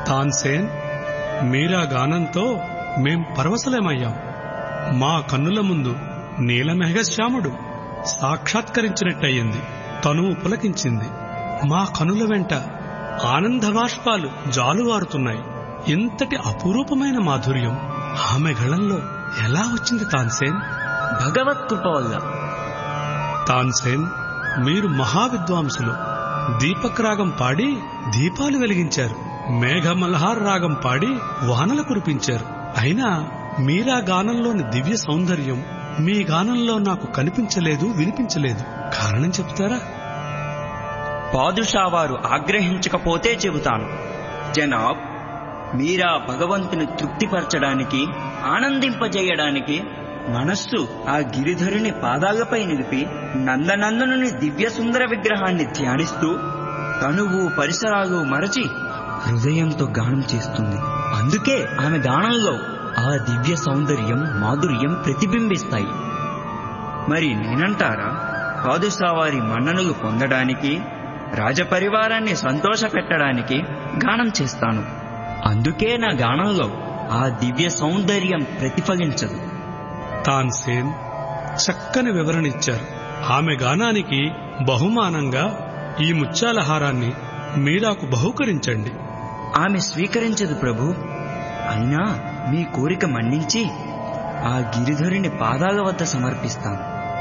తాన్సేన్ మీరా గానంతో మేం పరవశలమయ్యాం మా కన్నుల ముందు నీలమేఘశ్యాముడు సాక్షాత్కరించినట్టయింది తనువు పులకించింది మా కనుల వెంట ఆనంద బాష్పాలు జాలువారుతున్నాయి ఇంతటి అపురూపమైన మాధుర్యం ఆమె గళంలో ఎలా వచ్చింది తాన్సేన్ భగవత్ కృప వల్ల తాన్సేన్ మీరు మహావిద్వాంసులు దీపక్ రాగం పాడి దీపాలు వెలిగించారు మేఘమల్హార్ రాగం పాడి వానలు కురిపించారు అయినా మీరా గానంలోని దివ్య సౌందర్యం మీ గానంలో నాకు కనిపించలేదు వినిపించలేదు కారణం చెప్తారా పాదుషా వారు ఆగ్రహించకపోతే చెబుతాను జనాబ్ మీరా భగవంతుని తృప్తిపరచడానికి ఆనందింపజేయడానికి మనస్సు ఆ గిరిధరుని పాదాలపై నిలిపి నందనందనుని దివ్య సుందర విగ్రహాన్ని ధ్యానిస్తూ తనువు పరిసరాలు మరచి హృదయంతో గానం చేస్తుంది అందుకే ఆమె గానంలో ఆ దివ్య సౌందర్యం మాధుర్యం ప్రతిబింబిస్తాయి మరి నేనంటారా పాదుషా వారి మన్ననలు పొందడానికి రాజపరివారాన్ని సంతోష పెట్టడానికి గానం చేస్తాను అందుకే నా గానంలో ఆ దివ్య సౌందర్యం ప్రతిఫలించదు తాన్సేన్ చక్కని వివరణ ఇచ్చారు ఆమె గానానికి బహుమానంగా ఈ ముత్యాల హారాన్ని మీరాకు బహూకరించండి ఆమె స్వీకరించదు ప్రభు అయినా మీ కోరిక మన్నించి ఆ గిరిధరుని పాదాల వద్ద సమర్పిస్తాను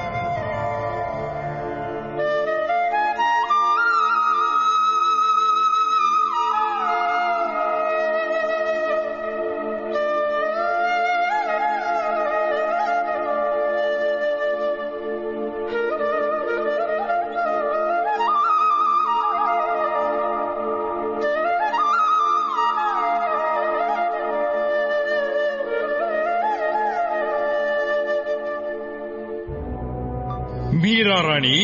మీరారాణి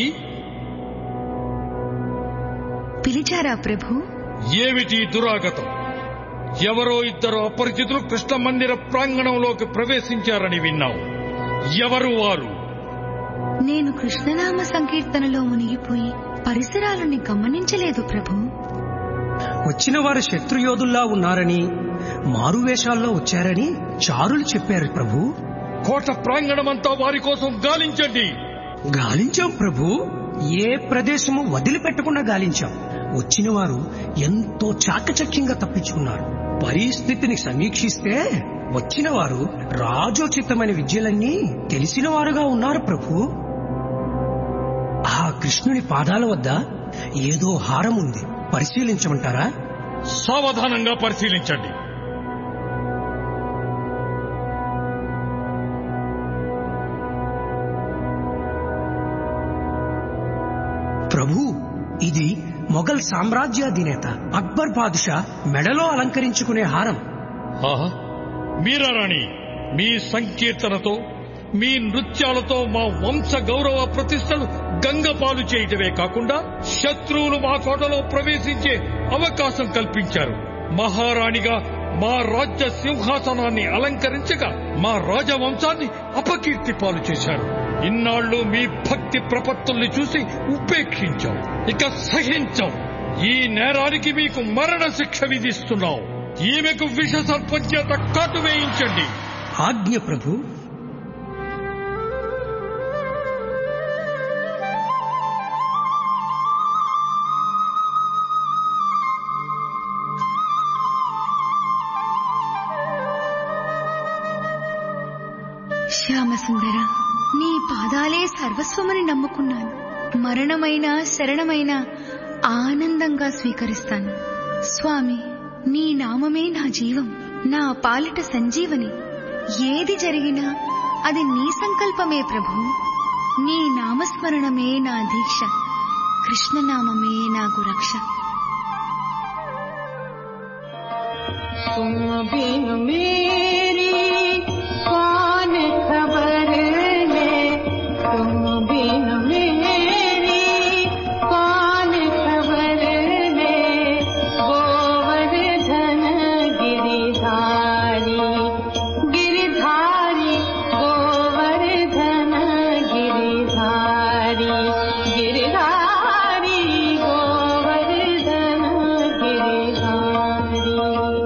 పిలిచారా ప్రభు ఏమిటి దురాగతం ఎవరో ఇద్దరు అపరిచితులు కృష్ణ మందిర ప్రాంగణంలోకి ప్రవేశించారని విన్నాం ఎవరు వారు నేను కృష్ణనామ సంకీర్తనలో మునిగిపోయి పరిసరాలని గమనించలేదు ప్రభు వచ్చిన వారు శత్రుయోధుల్లా ఉన్నారని మారువేషాల్లో వచ్చారని చారులు చెప్పారు ప్రభు కోట ప్రాంగణమంతా వారి కోసం గాలించండి గాలించాం ప్రభు ఏ ప్రదేశము వదిలిపెట్టకుండా గాలించాం వచ్చిన వారు ఎంతో చాకచక్యంగా తప్పించుకున్నారు పరిస్థితిని సమీక్షిస్తే వచ్చిన వారు రాజోచితమైన విద్యలన్నీ తెలిసిన వారుగా ఉన్నారు ప్రభు ఆ కృష్ణుని పాదాల వద్ద ఏదో హారం ఉంది పరిశీలించమంటారా సావధానంగా పరిశీలించండి ప్రభు ఇది మొఘల్ సామ్రాజ్యాధినేత అక్బర్ బాదుషా మెడలో అలంకరించుకునే హారం ఆహా మీరారాణి మీ సంకీర్తనతో మీ నృత్యాలతో మా వంశ గౌరవ ప్రతిష్టలు గంగపాలు చేయటమే కాకుండా శత్రువులు మా కోటలో ప్రవేశించే అవకాశం కల్పించారు మహారాణిగా మా రాజ్య సింహాసనాన్ని అలంకరించగా మా రాజవంశాన్ని అపకీర్తి పాలు చేశారు ఇన్నాళ్లు మీ భక్తి ప్రపత్తుల్ని చూసి ఉపేక్షించాం ఇక సహించాం ఈ నేరానికి మీకు మరణ శిక్ష విధిస్తున్నాం ఈమెకు విష సర్పం చేత కాటు వేయించండి ఆజ్ఞ ప్రభు శ్యామసుందర నీ పాదాలే సర్వస్వమని నమ్ముకున్నాను మరణమైన శరణమైన ఆనందంగా స్వీకరిస్తాను స్వామి నీ నామమే నా జీవం నా పాలిట సంజీవని ఏది జరిగినా అది నీ సంకల్పమే ప్రభు నీ నామస్మరణమే నా దీక్ష కృష్ణనామమే నాకు రక్ష तुम बिन मेरी कौन खबर ले तुम बिन मेरी कौन खबर ले गोवर्धन गिरिधारी गिरिधारी गोवर्धन गिरिधारी गिरिधारी गोवर्धन गिरिधारी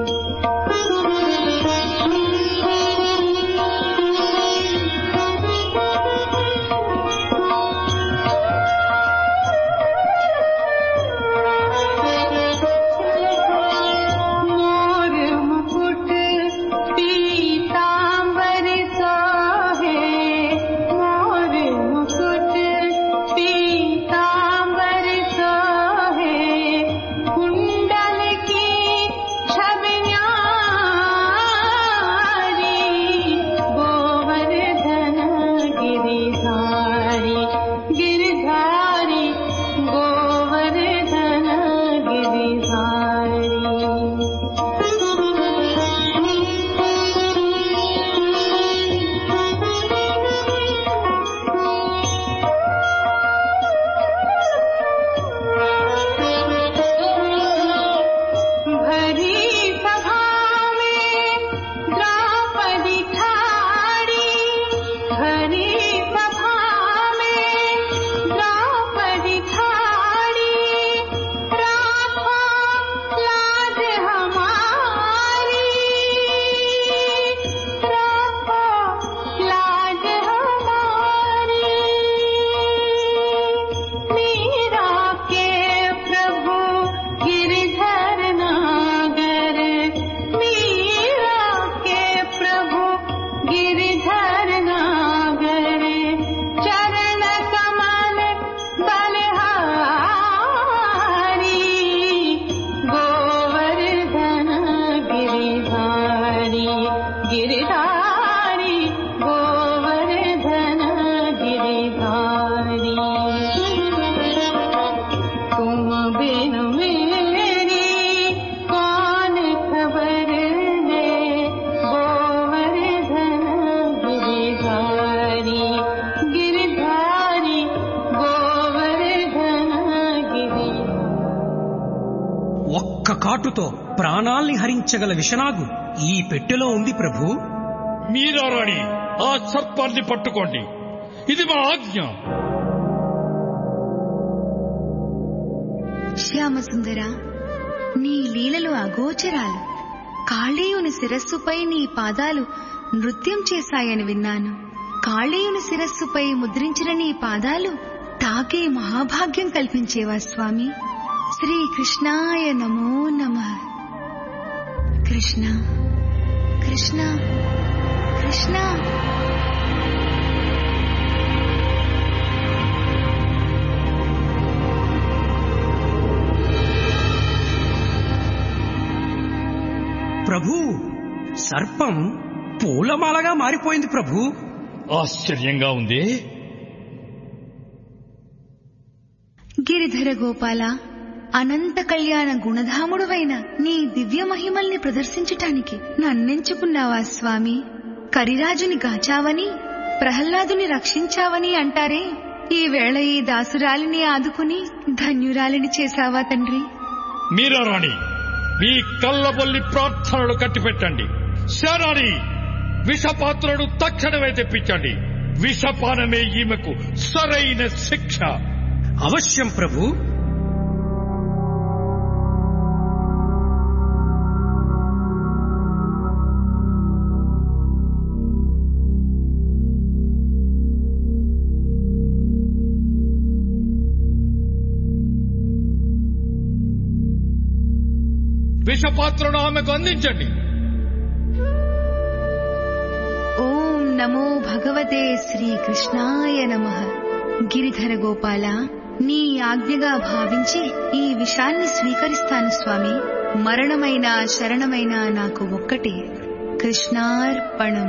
ఒక్క కాటుతో ప్రాణాల్ని హరించగల విషనాగు ఈ పెట్టెలో ఉంది ప్రభు మీరారాణి ఆ సర్పాన్ని పట్టుకోండి ఇది మా ఆజ్ఞ శ్యామసుందర నీ లీలలు అగోచరాలు కాళీయుని శిరస్సుపై నీ పాదాలు నృత్యం చేశాయని విన్నాను కాళీయుని శిరస్సుపై ముద్రించిన నీ పాదాలు తాకే మహాభాగ్యం కల్పించేవా స్వామి శ్రీకృష్ణాయ నమో నమ కృష్ణ కృష్ణ కృష్ణ ప్రభు సర్పం పూలమాలగా మారిపోయింది ప్రభు ఆశ్చర్యంగా ఉంది గిరిధర గోపాల అనంత కళ్యాణ గుణధాముడువైన నీ దివ్య మహిమల్ని ప్రదర్శించటానికి నన్నెంచుకున్నావా స్వామి కరిరాజుని గాచావని ప్రహ్లాదుని రక్షించావని అంటారే ఈ వేళ ఈ దాసురాలిని ఆదుకుని ధన్యురాలిని చేశావా తండ్రి మీరారాణి మీ కళ్ళబొల్లి ప్రార్థనలు కట్టిపెట్టండి శారాణి విషపాత్రను తక్షణమే తెప్పించండి విషపానమే ఈమెకు సరైన శిక్ష అవశ్యం ప్రభు విషపాత్రను ఆమెకు అందించండి ఓం నమో భగవతే శ్రీకృష్ణాయ నమ గిరిధర గోపాల నీ ఆజ్ఞగా భావించి ఈ విషాన్ని స్వీకరిస్తాను స్వామి మరణమైన శరణమైన నాకు ఒక్కటే కృష్ణార్పణం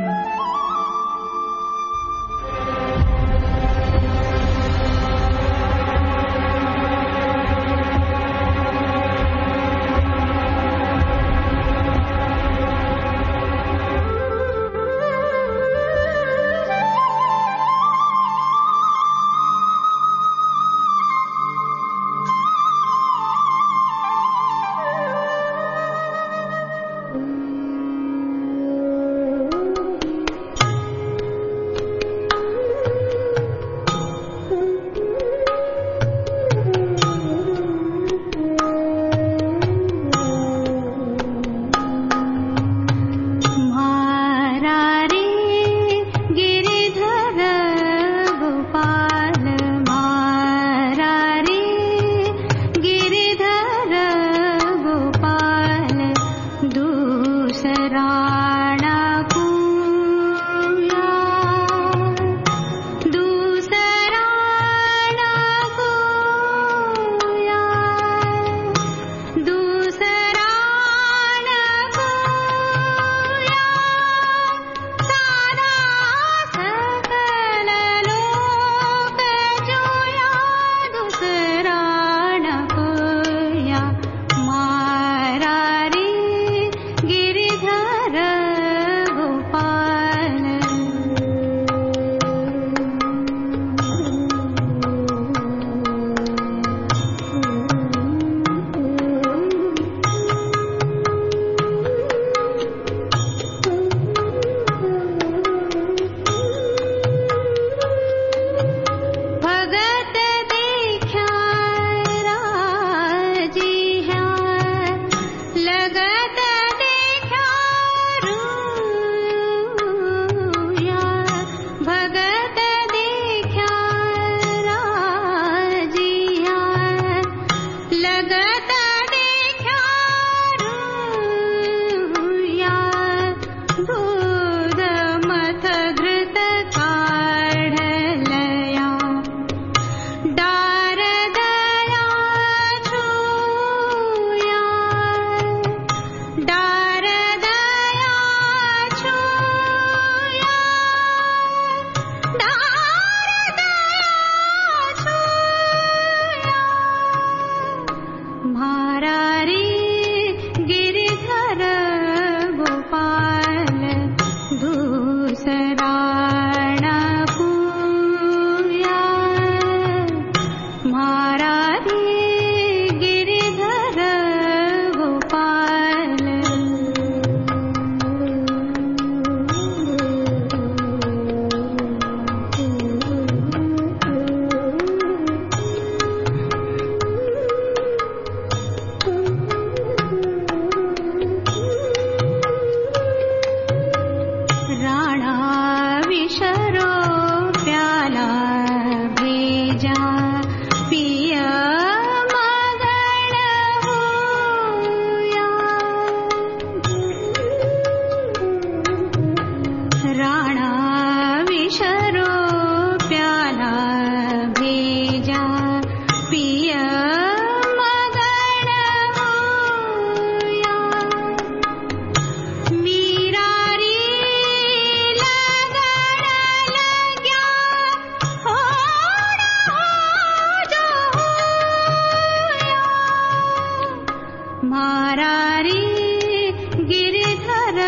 मारारी गिरिधर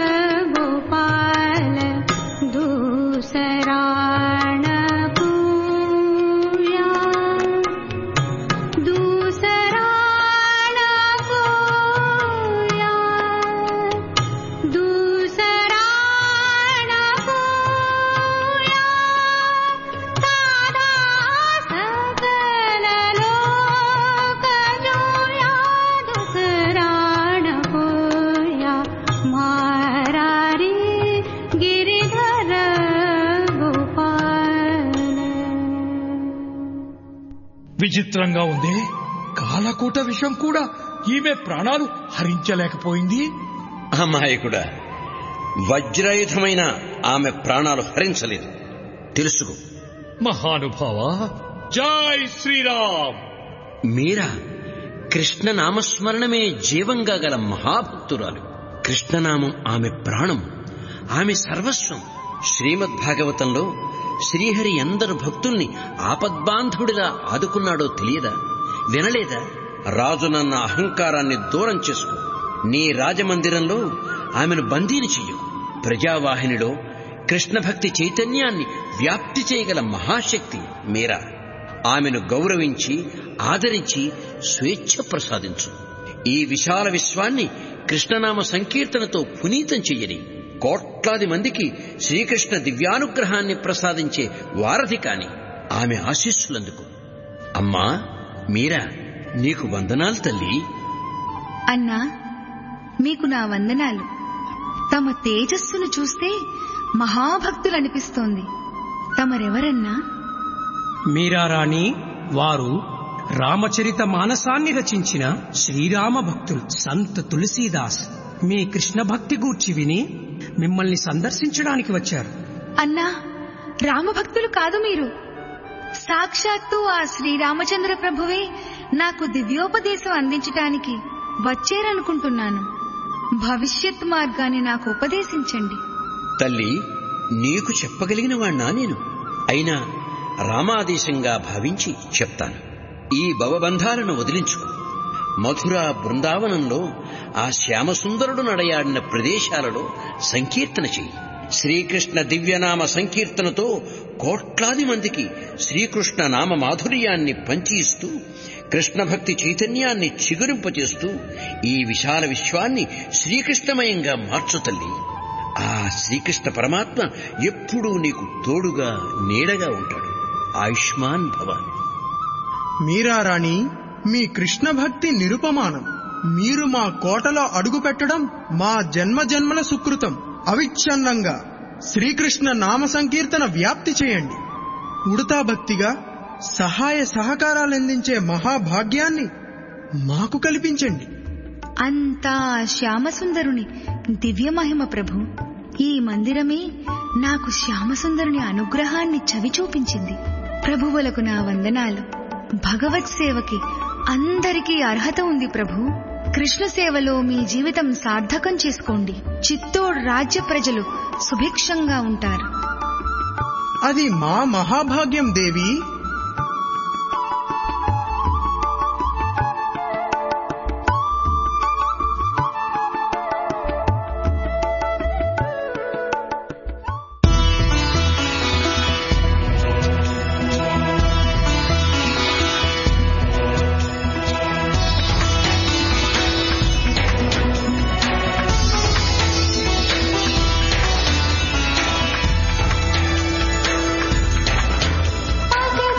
गोपाल दूसराण पूया दूसराण पूया दूसराण पूया दादा सकल लोक जोया दूसराण पूया मारारी गिरिधर गोपाल విచిత్రంగా ఉంది కాలకూట విషం కూడా ఈమె ప్రాణాలు హరించలేకపోయింది అమాయకుడా వజ్రాయుధమైన ఆమె ప్రాణాలు హరించలేదు తెలుసుకో మహానుభావ జై శ్రీరామ్ మీరా కృష్ణ నామస్మరణమే జీవంగా గల మహాభక్తురాలు కృష్ణనామం ఆమె ప్రాణం ఆమె సర్వస్వం శ్రీమద్ భాగవతంలో శ్రీహరి ఎందరు భక్తుల్ని ఆపద్బాంధవుడిలా ఆదుకున్నాడో తెలియదా వినలేదా రాజునన్న అహంకారాన్ని దూరం చేసుకో నీ రాజమందిరంలో ఆమెను బందీని చెయ్యు ప్రజావాహినిలో కృష్ణ భక్తి చైతన్యాన్ని వ్యాప్తి చేయగల మహాశక్తి మీరా ఆమెను గౌరవించి ఆదరించి స్వేచ్ఛ ప్రసాదించు ఈ విశాల విశ్వాన్ని కృష్ణనామ సంకీర్తనతో పునీతం చెయ్యని కోట్లాది మందికి శ్రీకృష్ణ దివ్యానుగ్రహాన్ని ప్రసాదించే వారధి కాని ఆమె ఆశీస్సులందుకు అమ్మా మీరా నీకు వందనాలు తల్లి అన్నా మీకు నా వందనాలు తమ తేజస్సును చూస్తే మహాభక్తులనిపిస్తోంది తమరెవరన్నా మీరారాణి వారు రామచరిత మానసాన్ని రచించిన శ్రీరామ భక్తులు సంత్ తులసీదాస్ మీ కృష్ణ భక్తి గూర్చి విని మిమ్మల్ని సందర్శించడానికి వచ్చారు అన్నా రామభక్తులు కాదు మీరు సాక్షాత్తు ఆ శ్రీరామచంద్ర ప్రభువే నాకు దివ్యోపదేశం అందించటానికి వచ్చారనుకుంటున్నాను భవిష్యత్ మార్గాన్ని నాకు ఉపదేశించండి తల్లి నీకు చెప్పగలిగిన వాణ్ణా నేను అయినా రామాదేశంగా భావించి చెప్తాను ఈ భవబంధాలను వదిలించుకో మధుర బృందావనంలో ఆ శ్యామసుందరుడు నడయాడిన ప్రదేశాలలో సంకీర్తన చెయ్యి శ్రీకృష్ణ దివ్యనామ సంకీర్తనతో కోట్లాది మందికి శ్రీకృష్ణ నామ మాధుర్యాన్ని పంచి ఇస్తూ కృష్ణ భక్తి చైతన్యాన్ని చిగురింపచేస్తూ ఈ విశాల విశ్వాన్ని శ్రీకృష్ణమయంగా మార్చు తల్లి ఆ శ్రీకృష్ణ పరమాత్మ ఎప్పుడూ నీకు తోడుగా నీడగా ఉంటాడు ఆయుష్మాన్ భవ మీరారాణి మీ కృష్ణ భక్తి నిరుపమానం మీరు మా కోటలో అడుగు పెట్టడం మా జన్మ జన్మల సుకృతం అవిచ్ఛిన్నంగా శ్రీకృష్ణ నామ సంకీర్తన వ్యాప్తి చేయండి ఉడతా భక్తిగా సహాయ సహకారాలందించే మహాభాగ్యాన్ని మాకు కల్పించండి అంతా శ్యామసుందరుని దివ్యమహిమ ప్రభు ఈ మందిరమే నాకు శ్యామసుందరుని అనుగ్రహాన్ని చవి చూపించింది ప్రభువులకు నా వందనాలు భగవత్ సేవకి అందరికీ అర్హత ఉంది ప్రభు కృష్ణ సేవలో మీ జీవితం సార్థకం చేసుకోండి చిత్తోడ్ రాజ్య ప్రజలు సుభిక్షంగా ఉంటారు అది మా మహాభాగ్యం దేవి पग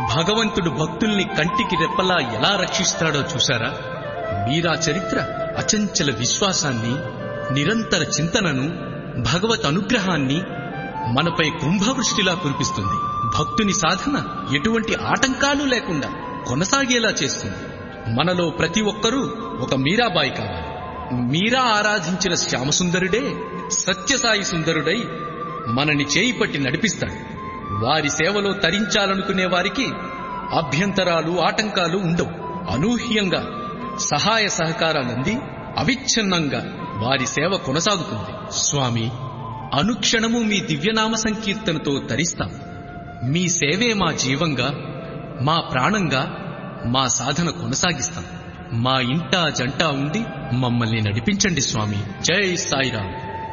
భగవంతుడు భక్తుల్ని కంటికి రెప్పలా ఎలా రక్షిస్తాడో చూశారా మీరా చరిత్ర అచంచల విశ్వాసాన్ని నిరంతర చింతనను భగవత్ అనుగ్రహాన్ని మనపై కుంభవృష్టిలా కురిపిస్తుంది భక్తుని సాధన ఎటువంటి ఆటంకాలు లేకుండా కొనసాగేలా చేస్తుంది మనలో ప్రతి ఒక్కరూ ఒక మీరాబాయి కావాలి మీరా ఆరాధించిన శ్యామసుందరుడే సత్యసాయి సుందరుడై మనని చేయి పట్టి నడిపిస్తాడు వారి సేవలో తరించాలనుకునే వారికి అభ్యంతరాలు ఆటంకాలు ఉండవు అనూహ్యంగా సహాయ సహకారాలంది అవిచ్ఛిన్నంగా వారి సేవ కొనసాగుతుంది స్వామి అనుక్షణము మీ దివ్యనామ సంకీర్తనతో తరిస్తాం మీ సేవే మా జీవంగా మా ప్రాణంగా మా సాధన కొనసాగిస్తాం మా ఇంటా జంటా ఉండి మమ్మల్ని నడిపించండి స్వామి జై సాయిరామ్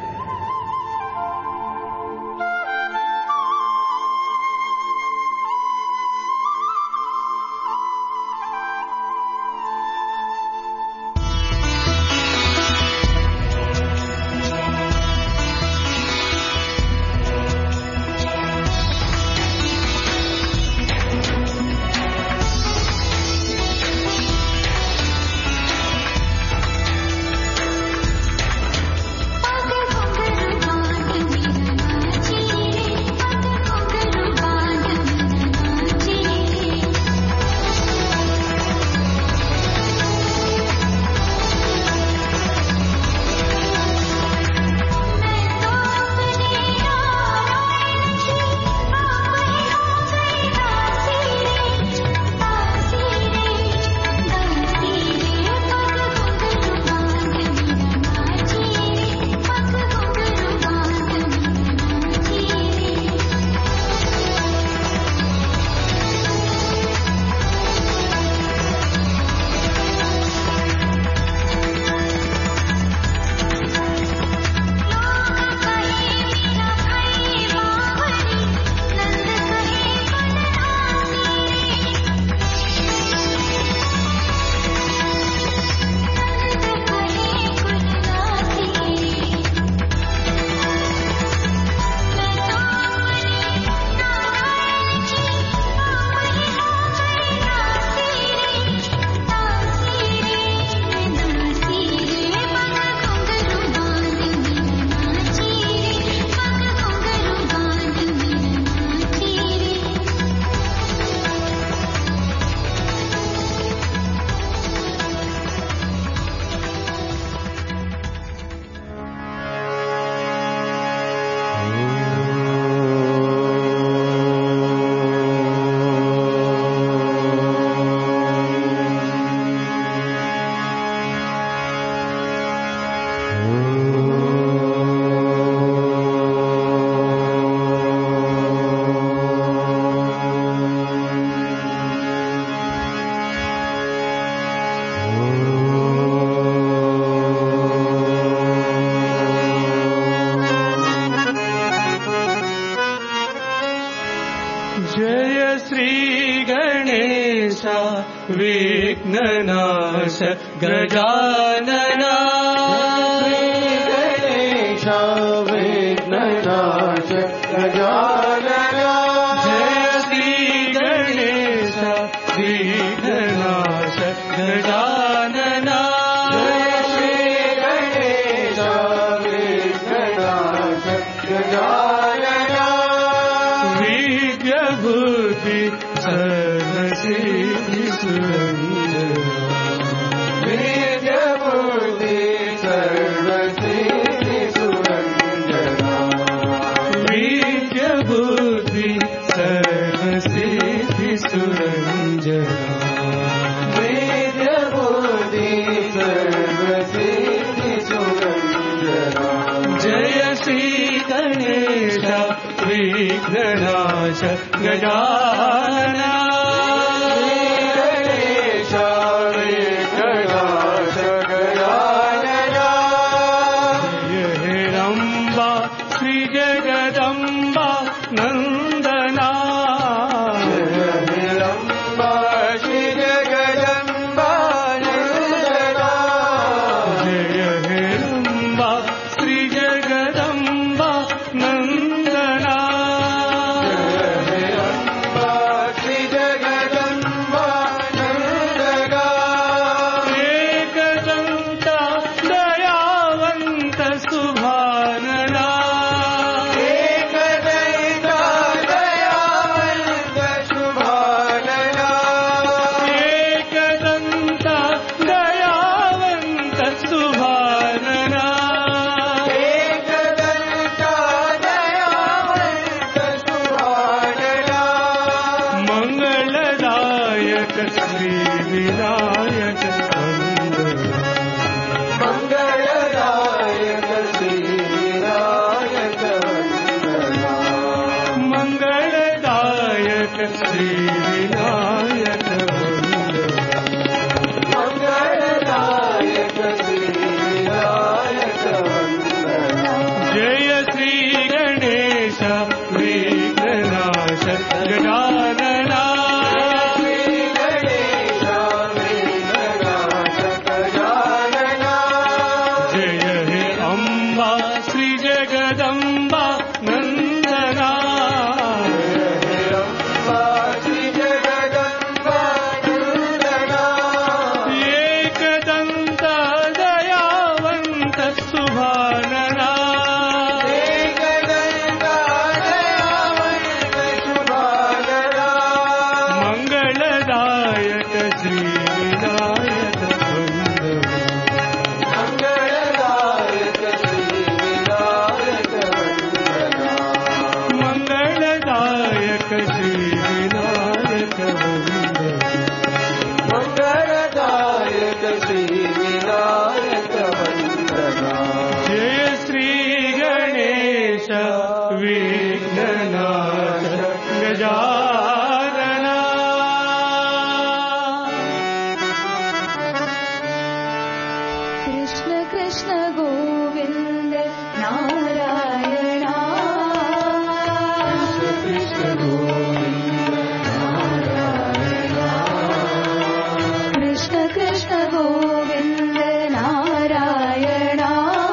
जय श्री गणेश विघ्ननाश गजानना गणेश विघ्ननाश गजानना जय श्री गणेश विघ्ननाश गजानना जय श्री गणेश विघ्ननाश गजानना विद्यबुद्धि सर्वसिद्धि विद्यबुद्धि सर्वसिद्धि सुरञ्जना विद्यबुद्धि सर्वसिद्धि सुरञ्जना विद्यबुद्धि सर्वसिद्धि सुरञ्जना जय श्री गणेश विघ्ननाश गजानना गणेश विघ्ननाश गजानना जय हेरम्बा श्री जगदम्बा नन्दना जय हेरम्बा श्री जगदम्बा नन्दना जय हेरम्बा श्री जगदम्बा नन्दना जय हेरम्बा श्री जगदम्बा मंगलदायक श्री विनायक मंगलदायक श्री विनायक जय श्री गणेश विघ्ननाश गजानना जय हे अम्बा श्री जगदम्बा नन्दना एकदन्त दयावन्त सुभानना मङ्गलदायक श्री विनायक मङ्गलदायक श्री विनायक मङ्गलदायक श्री विनायक जय श्री गणेश विघ्ननाश गजानना कृष्ण कृष्ण गोविन्द नारायणा कृष्ण कृष्ण गोविन्द नारायणा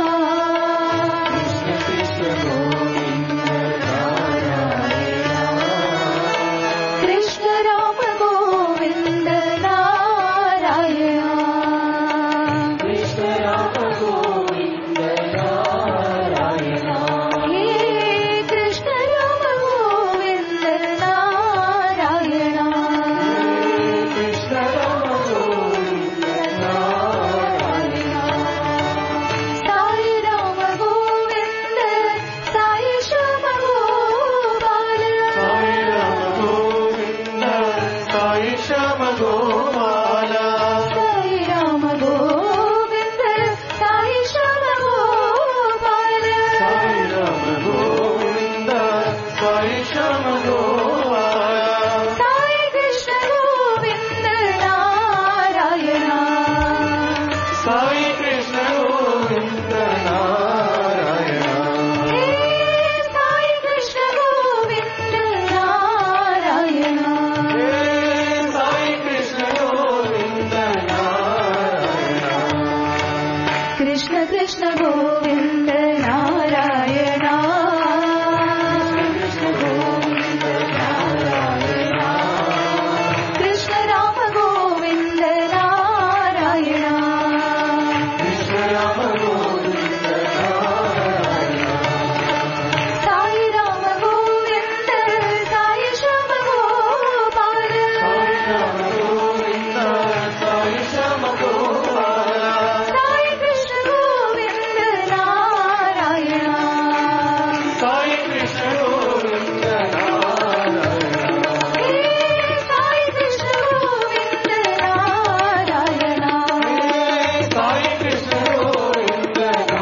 कृष्ण राम गोविन्द नारायणा कृष्ण राम गोविन्द नारायणा हे कृष्ण राम गोविन्द नारायणा कृष्ण राम गोविन्द नारायणा साई राम गोविन्द साई श्याम गोपाल साई राम गोविन्द साई श्याम गोपाल साई राम गोविन्द साई श्याम गोपाल साई राम गोविन्द साई श्याम गोपाल साई कृष्ण गोविन्द नारायणा साई कृष्ण गोविन्द नारायणा साई कृष्ण गोविन्द नारायणा साई कृष्ण गोविन्द नारायणा कृष्ण कृष्ण गोविन्द नारायणा कृष्ण गोविन्द नारायणा कृष्ण राम गोविन्द नारायणा कृष्ण राम गोविन्द नारायणा साई राम गोविन्द साई श्याम गोपाल साई राम गोविन्द साई श्याम गोपाल साई कृष्ण गोविन्द नारायणा साई कृष्ण गोविन्द नारायणा साई कृष्ण गोविन्द नारायणा साई कृष्ण गोविन्द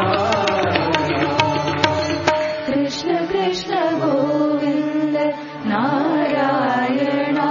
नारायणा कृष्ण कृष्ण गोविन्द नारायणा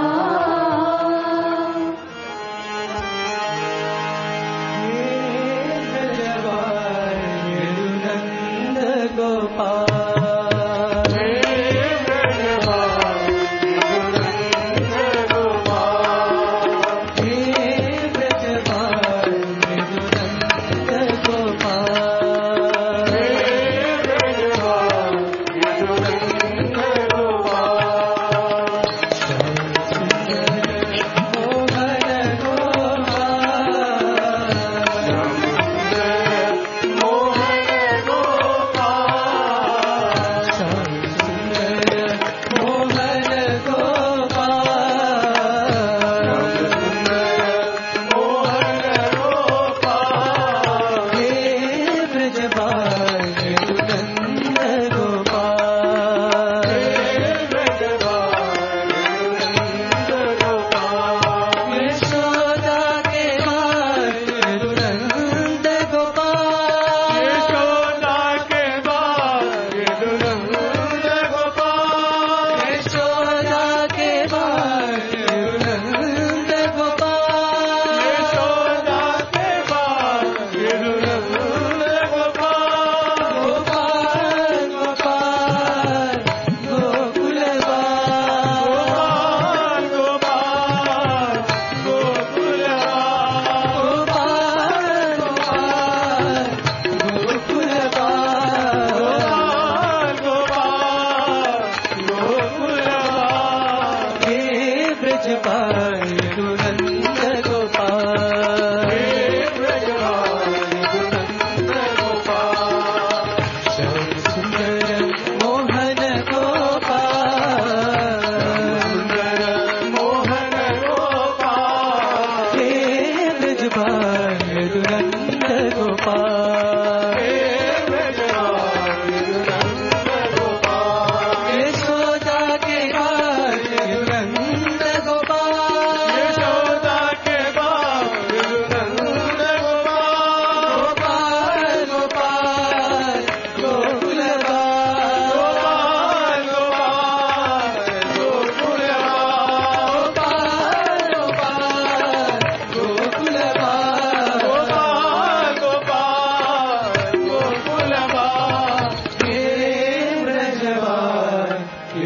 गोपाल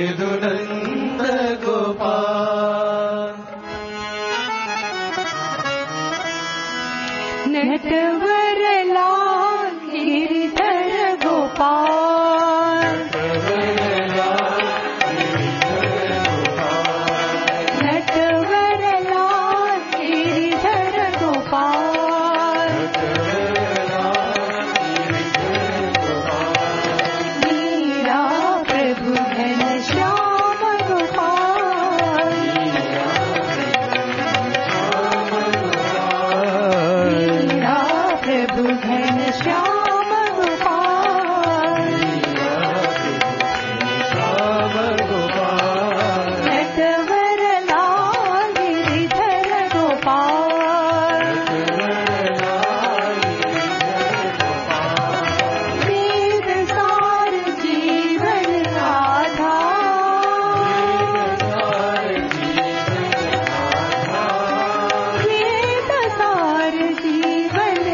यदुनन्द गोपाल नटवर लाल गिरधर गोपाल नटवर लाल गिरधर गोपाल मीरा प्रभु घन श्याम गोपाल मीरा प्रभु घन श्याम गोपाल नटवर लाल गिरिधर गोपाल वेद सार जीवन आधार वेद सार जीवन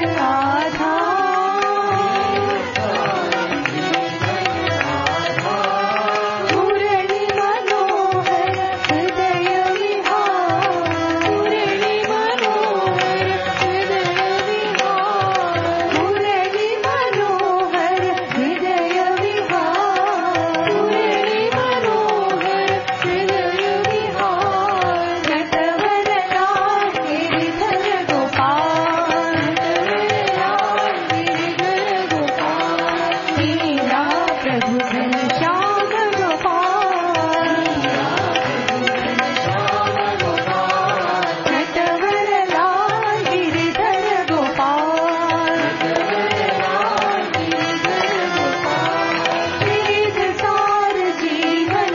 आधार मुरली मनोहर हृदय विहार मुरली मनोहर हृदय विहार मुरली मनोहर हृदय विहार मुरली मनोहर हृदय विहार नटवर लाल गिरिधर गोपाल नटवर लाल गिरिधर गोपाल मीरा प्रभु घन श्याम गोपाल नटवर लाल गिरिधर गोपाल वेद सार जीवन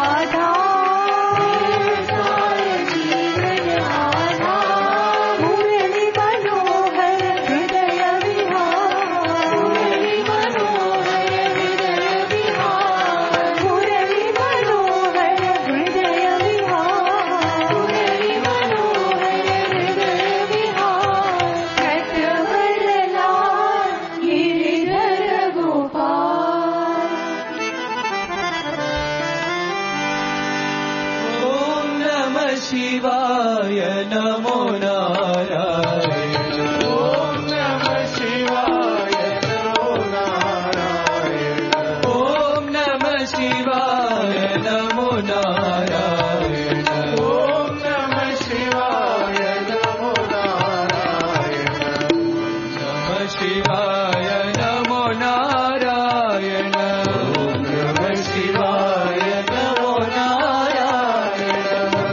आधार मुरली मनोहर हृदय विहार मुरली मनोहर हृदय विहार मुरली मनोहर हृदय विहार मुरली मनोहर हृदय विहार नटवर लाल गिरिधर गोपाल ॐ नमः शिवाय नमो नारायण ॐ नमः शिवाय नमो नारायण ॐ नमः शिवाय नमो नारायण ॐ नमः शिवाय नमो नारायण नमः शिवाय नमो नारायण ॐ नमः शिवाय नमो नारायण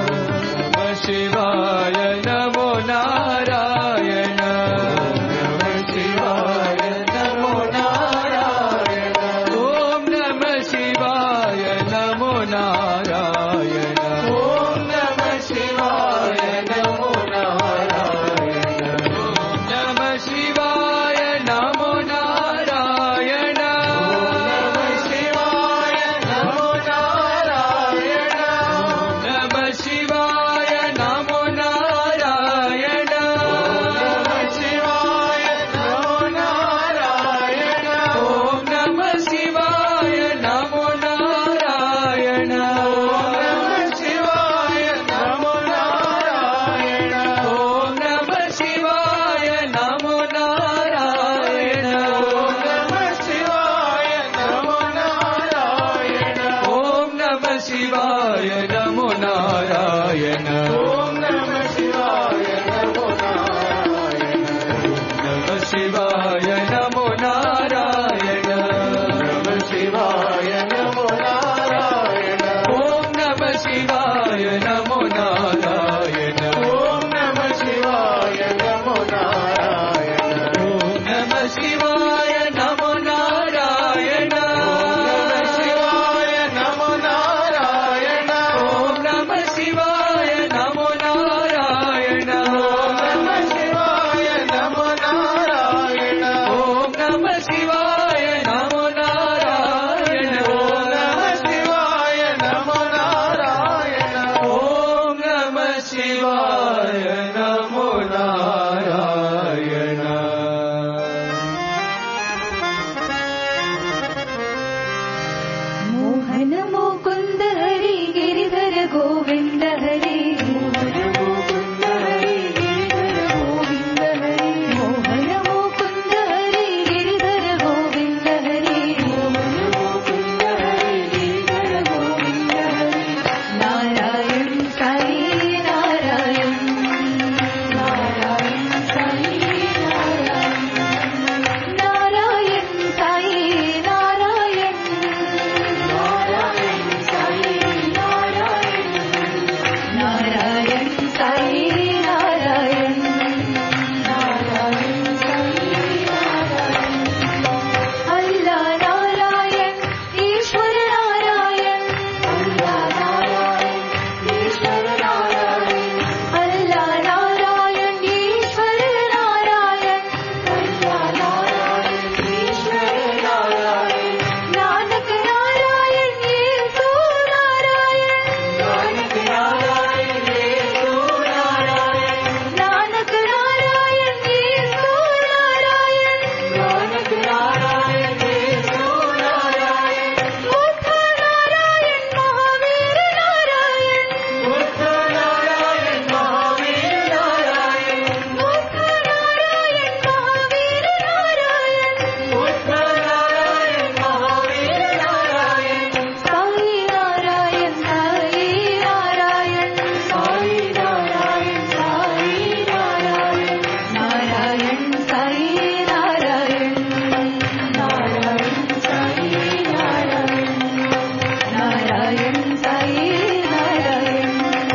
नमः शिवाय नमो नारायण नमः शिवाय नमो नारायण ॐ नमः शिवाय नमो नारायण ॐ नमः शिवाय नमो नारायण ॐ नमः शिवाय नमो नारायण नमः शिवाय नमो नारायण नमः शिवाय नमो नारायण नमः शिवाय नमो नारायण ॐ नमः शिवाय नमो नारायण ॐ नमः शिवाय नमो नारायण ॐ नमः शिवाय नमो नारायण ॐ नमः शिवाय नमो नारायण ॐ नमः शिवाय नमो नारायण ॐ नमः शिवाय नमो नारायण नमः शिवाय नमो नारायण नमः शिवाय नमो नारायण ॐ नमः शिवाय नमो नारायण ॐ नमः शिवाय नमो नारायण ॐ नमः शिवाय नमो नारायण ॐ नमः शिवाय नमो नारायण ॐ नमः शिवाय नमो नारायण ॐ नमः शिवाय नमो नारायण ॐ नमः शिवाय नमो नारायण ॐ नमः शिवाय नमो नारायण ॐ नमः शिवाय नमो नारायण मोहन मुकुन्द गोविन्द हरे मोहन मुकुन्द हरे गिरिधर गोविन्द हरे मोहन मुकुन्द हरे गिरिधर गोविन्द हरे मोहन मुकुन्द हरे गिरिधर गोविन्द हरे नारायण साई नारायण नारायण साई नारायण नारायण साई नारायण नारायण साई नारायण नारायण साई नारायण नारायण साई नारायण अल्लाह नारायण ईश्वर नारायण अल्लाह नारायण ईश्वर नारायण अल्लाह नारायण ईश्वर नारायण अल्लाह नारायण ईश्वर नारायण नानक नारायण येसु नारायण नानक नारायण येसु नारायण नानक नारायण येसु नारायण नानक नारायण येसु नारायण बुद्ध नारायण महावीर नारायण बुद्ध नारायण महावीर नारायण बुद्ध नारायण महावीर नारायण बुद्ध नारायण महावीर नारायण साई नारायण साई नारायण साई नारायण साई नारायण नारायण साई नारायण नारायण साई नारायण नारायण साई नारायण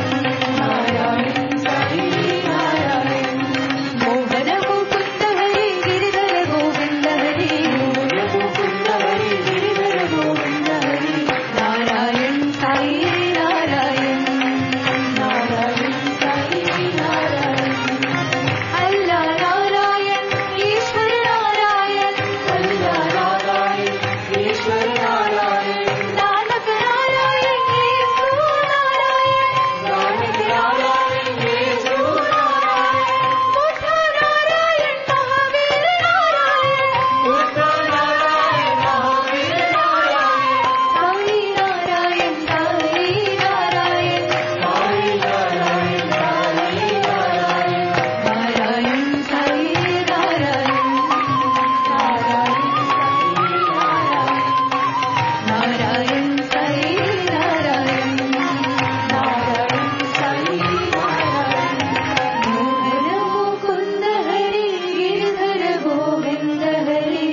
नारायण साई नारायण मोहन मुकुन्द हरे गिरिधर गोविन्द हरे मोहन मुकुन्द हरे गिरिधर गोविन्द हरे नारायण साई नारायण नारायण साई नारायण अल्लाह नारायण ईश्वर नारायण अल्लाह नारायण ईश्वर नारायण नानक नारायण येसु नारायण नानक नारायण येसु नारायण बुद्ध नारायण महावीर नारायण बुद्ध नारायण महावीर नारायण साई नारायण साई नारायण साई नारायण साई नारायण नारायण साई नारायण नारायण साई नारायण नारायण साई नारायण मोहन मुकुन्द हरे गिरिधर गोविन्द हरे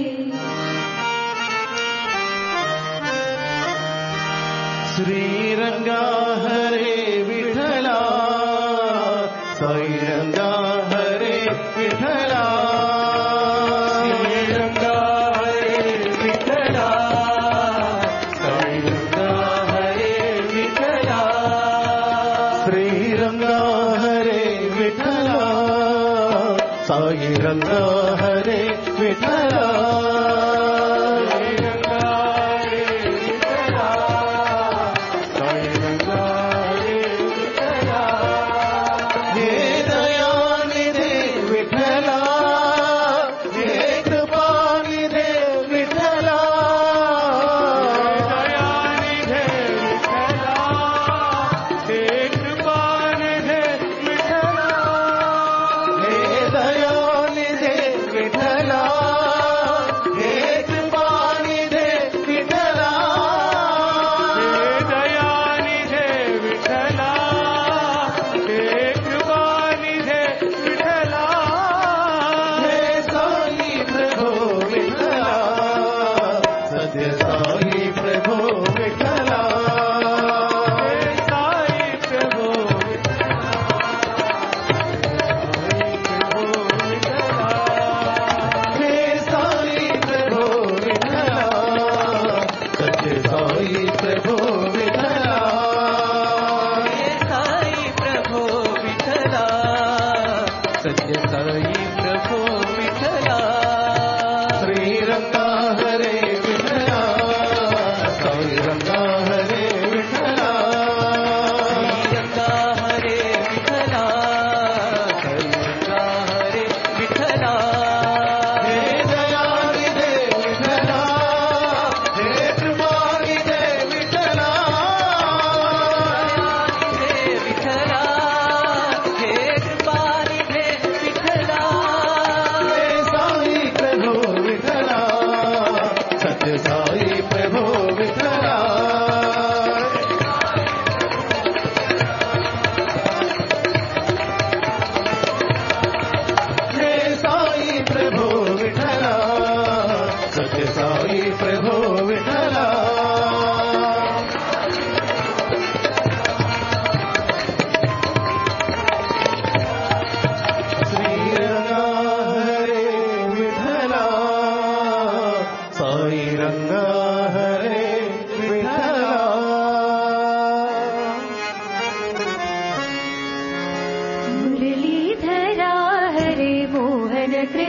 श्रीरंगा हरे विठला साईरंगा हरे विठला श्रीरंगा हरे विठला साईरंगा हरे विठला श्रीरंगा हरे विठला साईरंगा हरे विठला हे दयानिधे विठला हे कृपानिधे विठला दयानिधे विठला हे कृपानिधे विठला हे दयानिधे विठला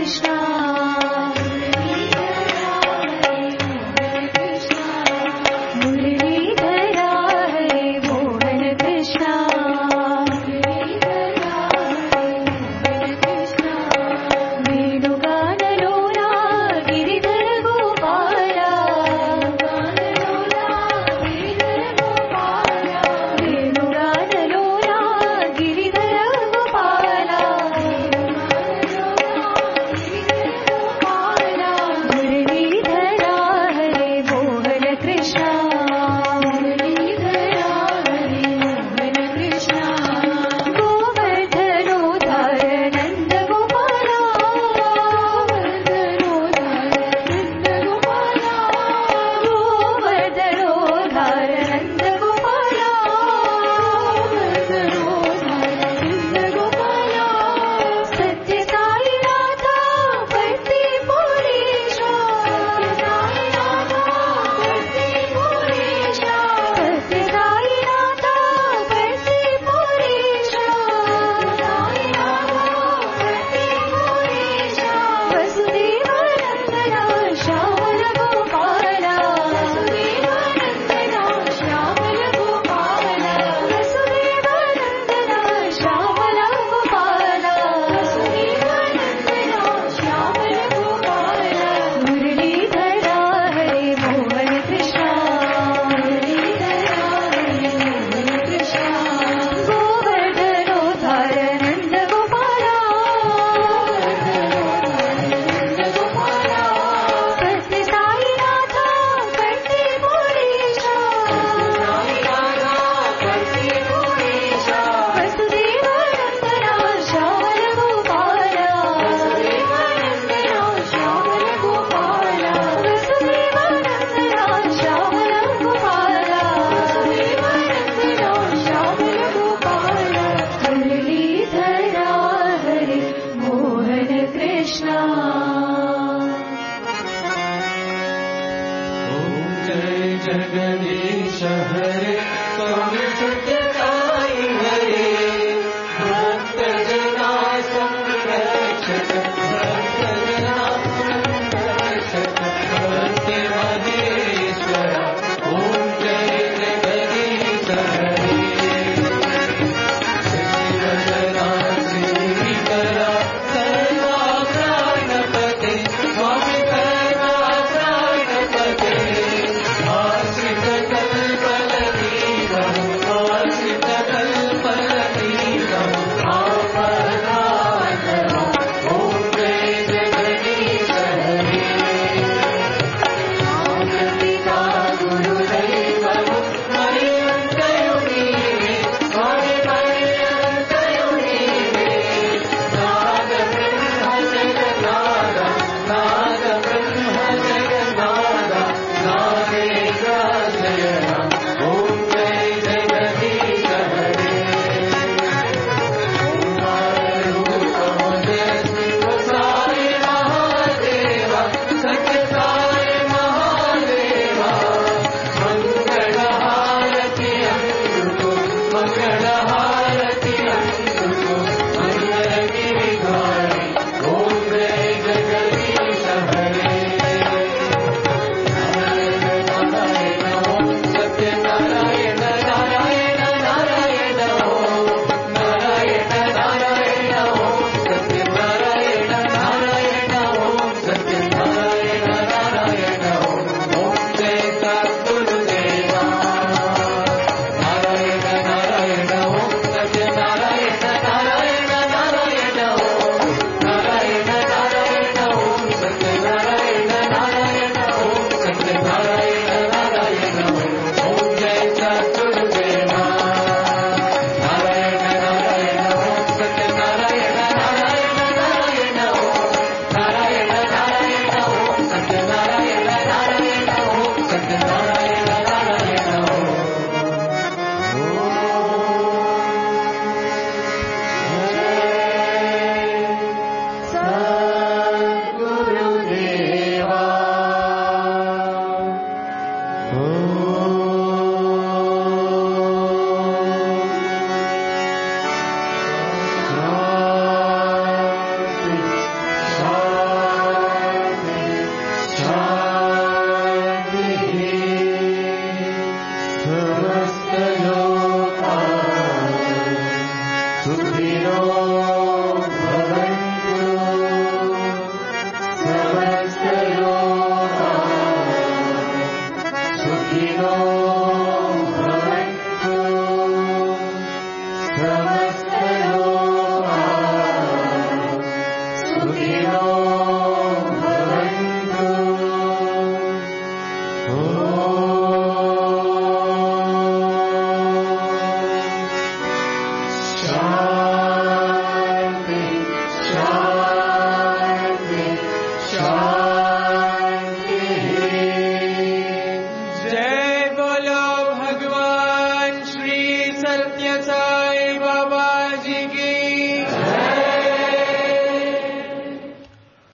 कृष्णा मुरलीधरा हरे मोहन कृष्णा वेणुगानलोला गिरिधर गोपाला वेणुगानलोला गिरिधर गोपाला मुरलीधरा हरे मोहन कृष्णा मुरलीधरा हरे मोहन कृष्णा गोवर्धनोद्धार नन्द गोपाला गोवर्धनोद्धार नन्द गोपाला गोवर्धनोद्धार नन्द गोपाला गोवर्धनोद्धार नन्द गोपाला सत्य साईनाथा पट्टी पुरीशा सत्य साईनाथा पट्टी पुरीशा वसुदेवानन्दना श्यामल गोपाला वसुदेवानन्दना श्यामल गोपाला वसुदेवानन्दना श्यामल गोपाला वसुदेवानन्दना श्यामल गोपाला मुरलीधरा हरे मोहन कृष्णा मुरलीधरा हरे मोहन कृष्णा गोवर्धनोद्धार नन्द गोपाला सत्य साईनाथा कट्टी पुरीशा वसुदेवानन्दना श्यामल गोपाला वसुदेवानन्दना श्यामल गोपाला वसुदेवानन्दना श्यामल गोपाला वसुदेवानन्दना श्यामल गोपाला मुरलीधरा हरे मोहन कृष्णा जय जगदीश हरे स्वामी सत्य साई हरे भक्त जना संरक्षक भक्त जना संरक्षक वन्दे महेश्वर ॐ जय जगदीश हरे शशिवदना श्रीकरा सर्वा प्राणपते स्वामी सर्वा प्राणपते आश्रित कल्पलतीरम् अन्यथा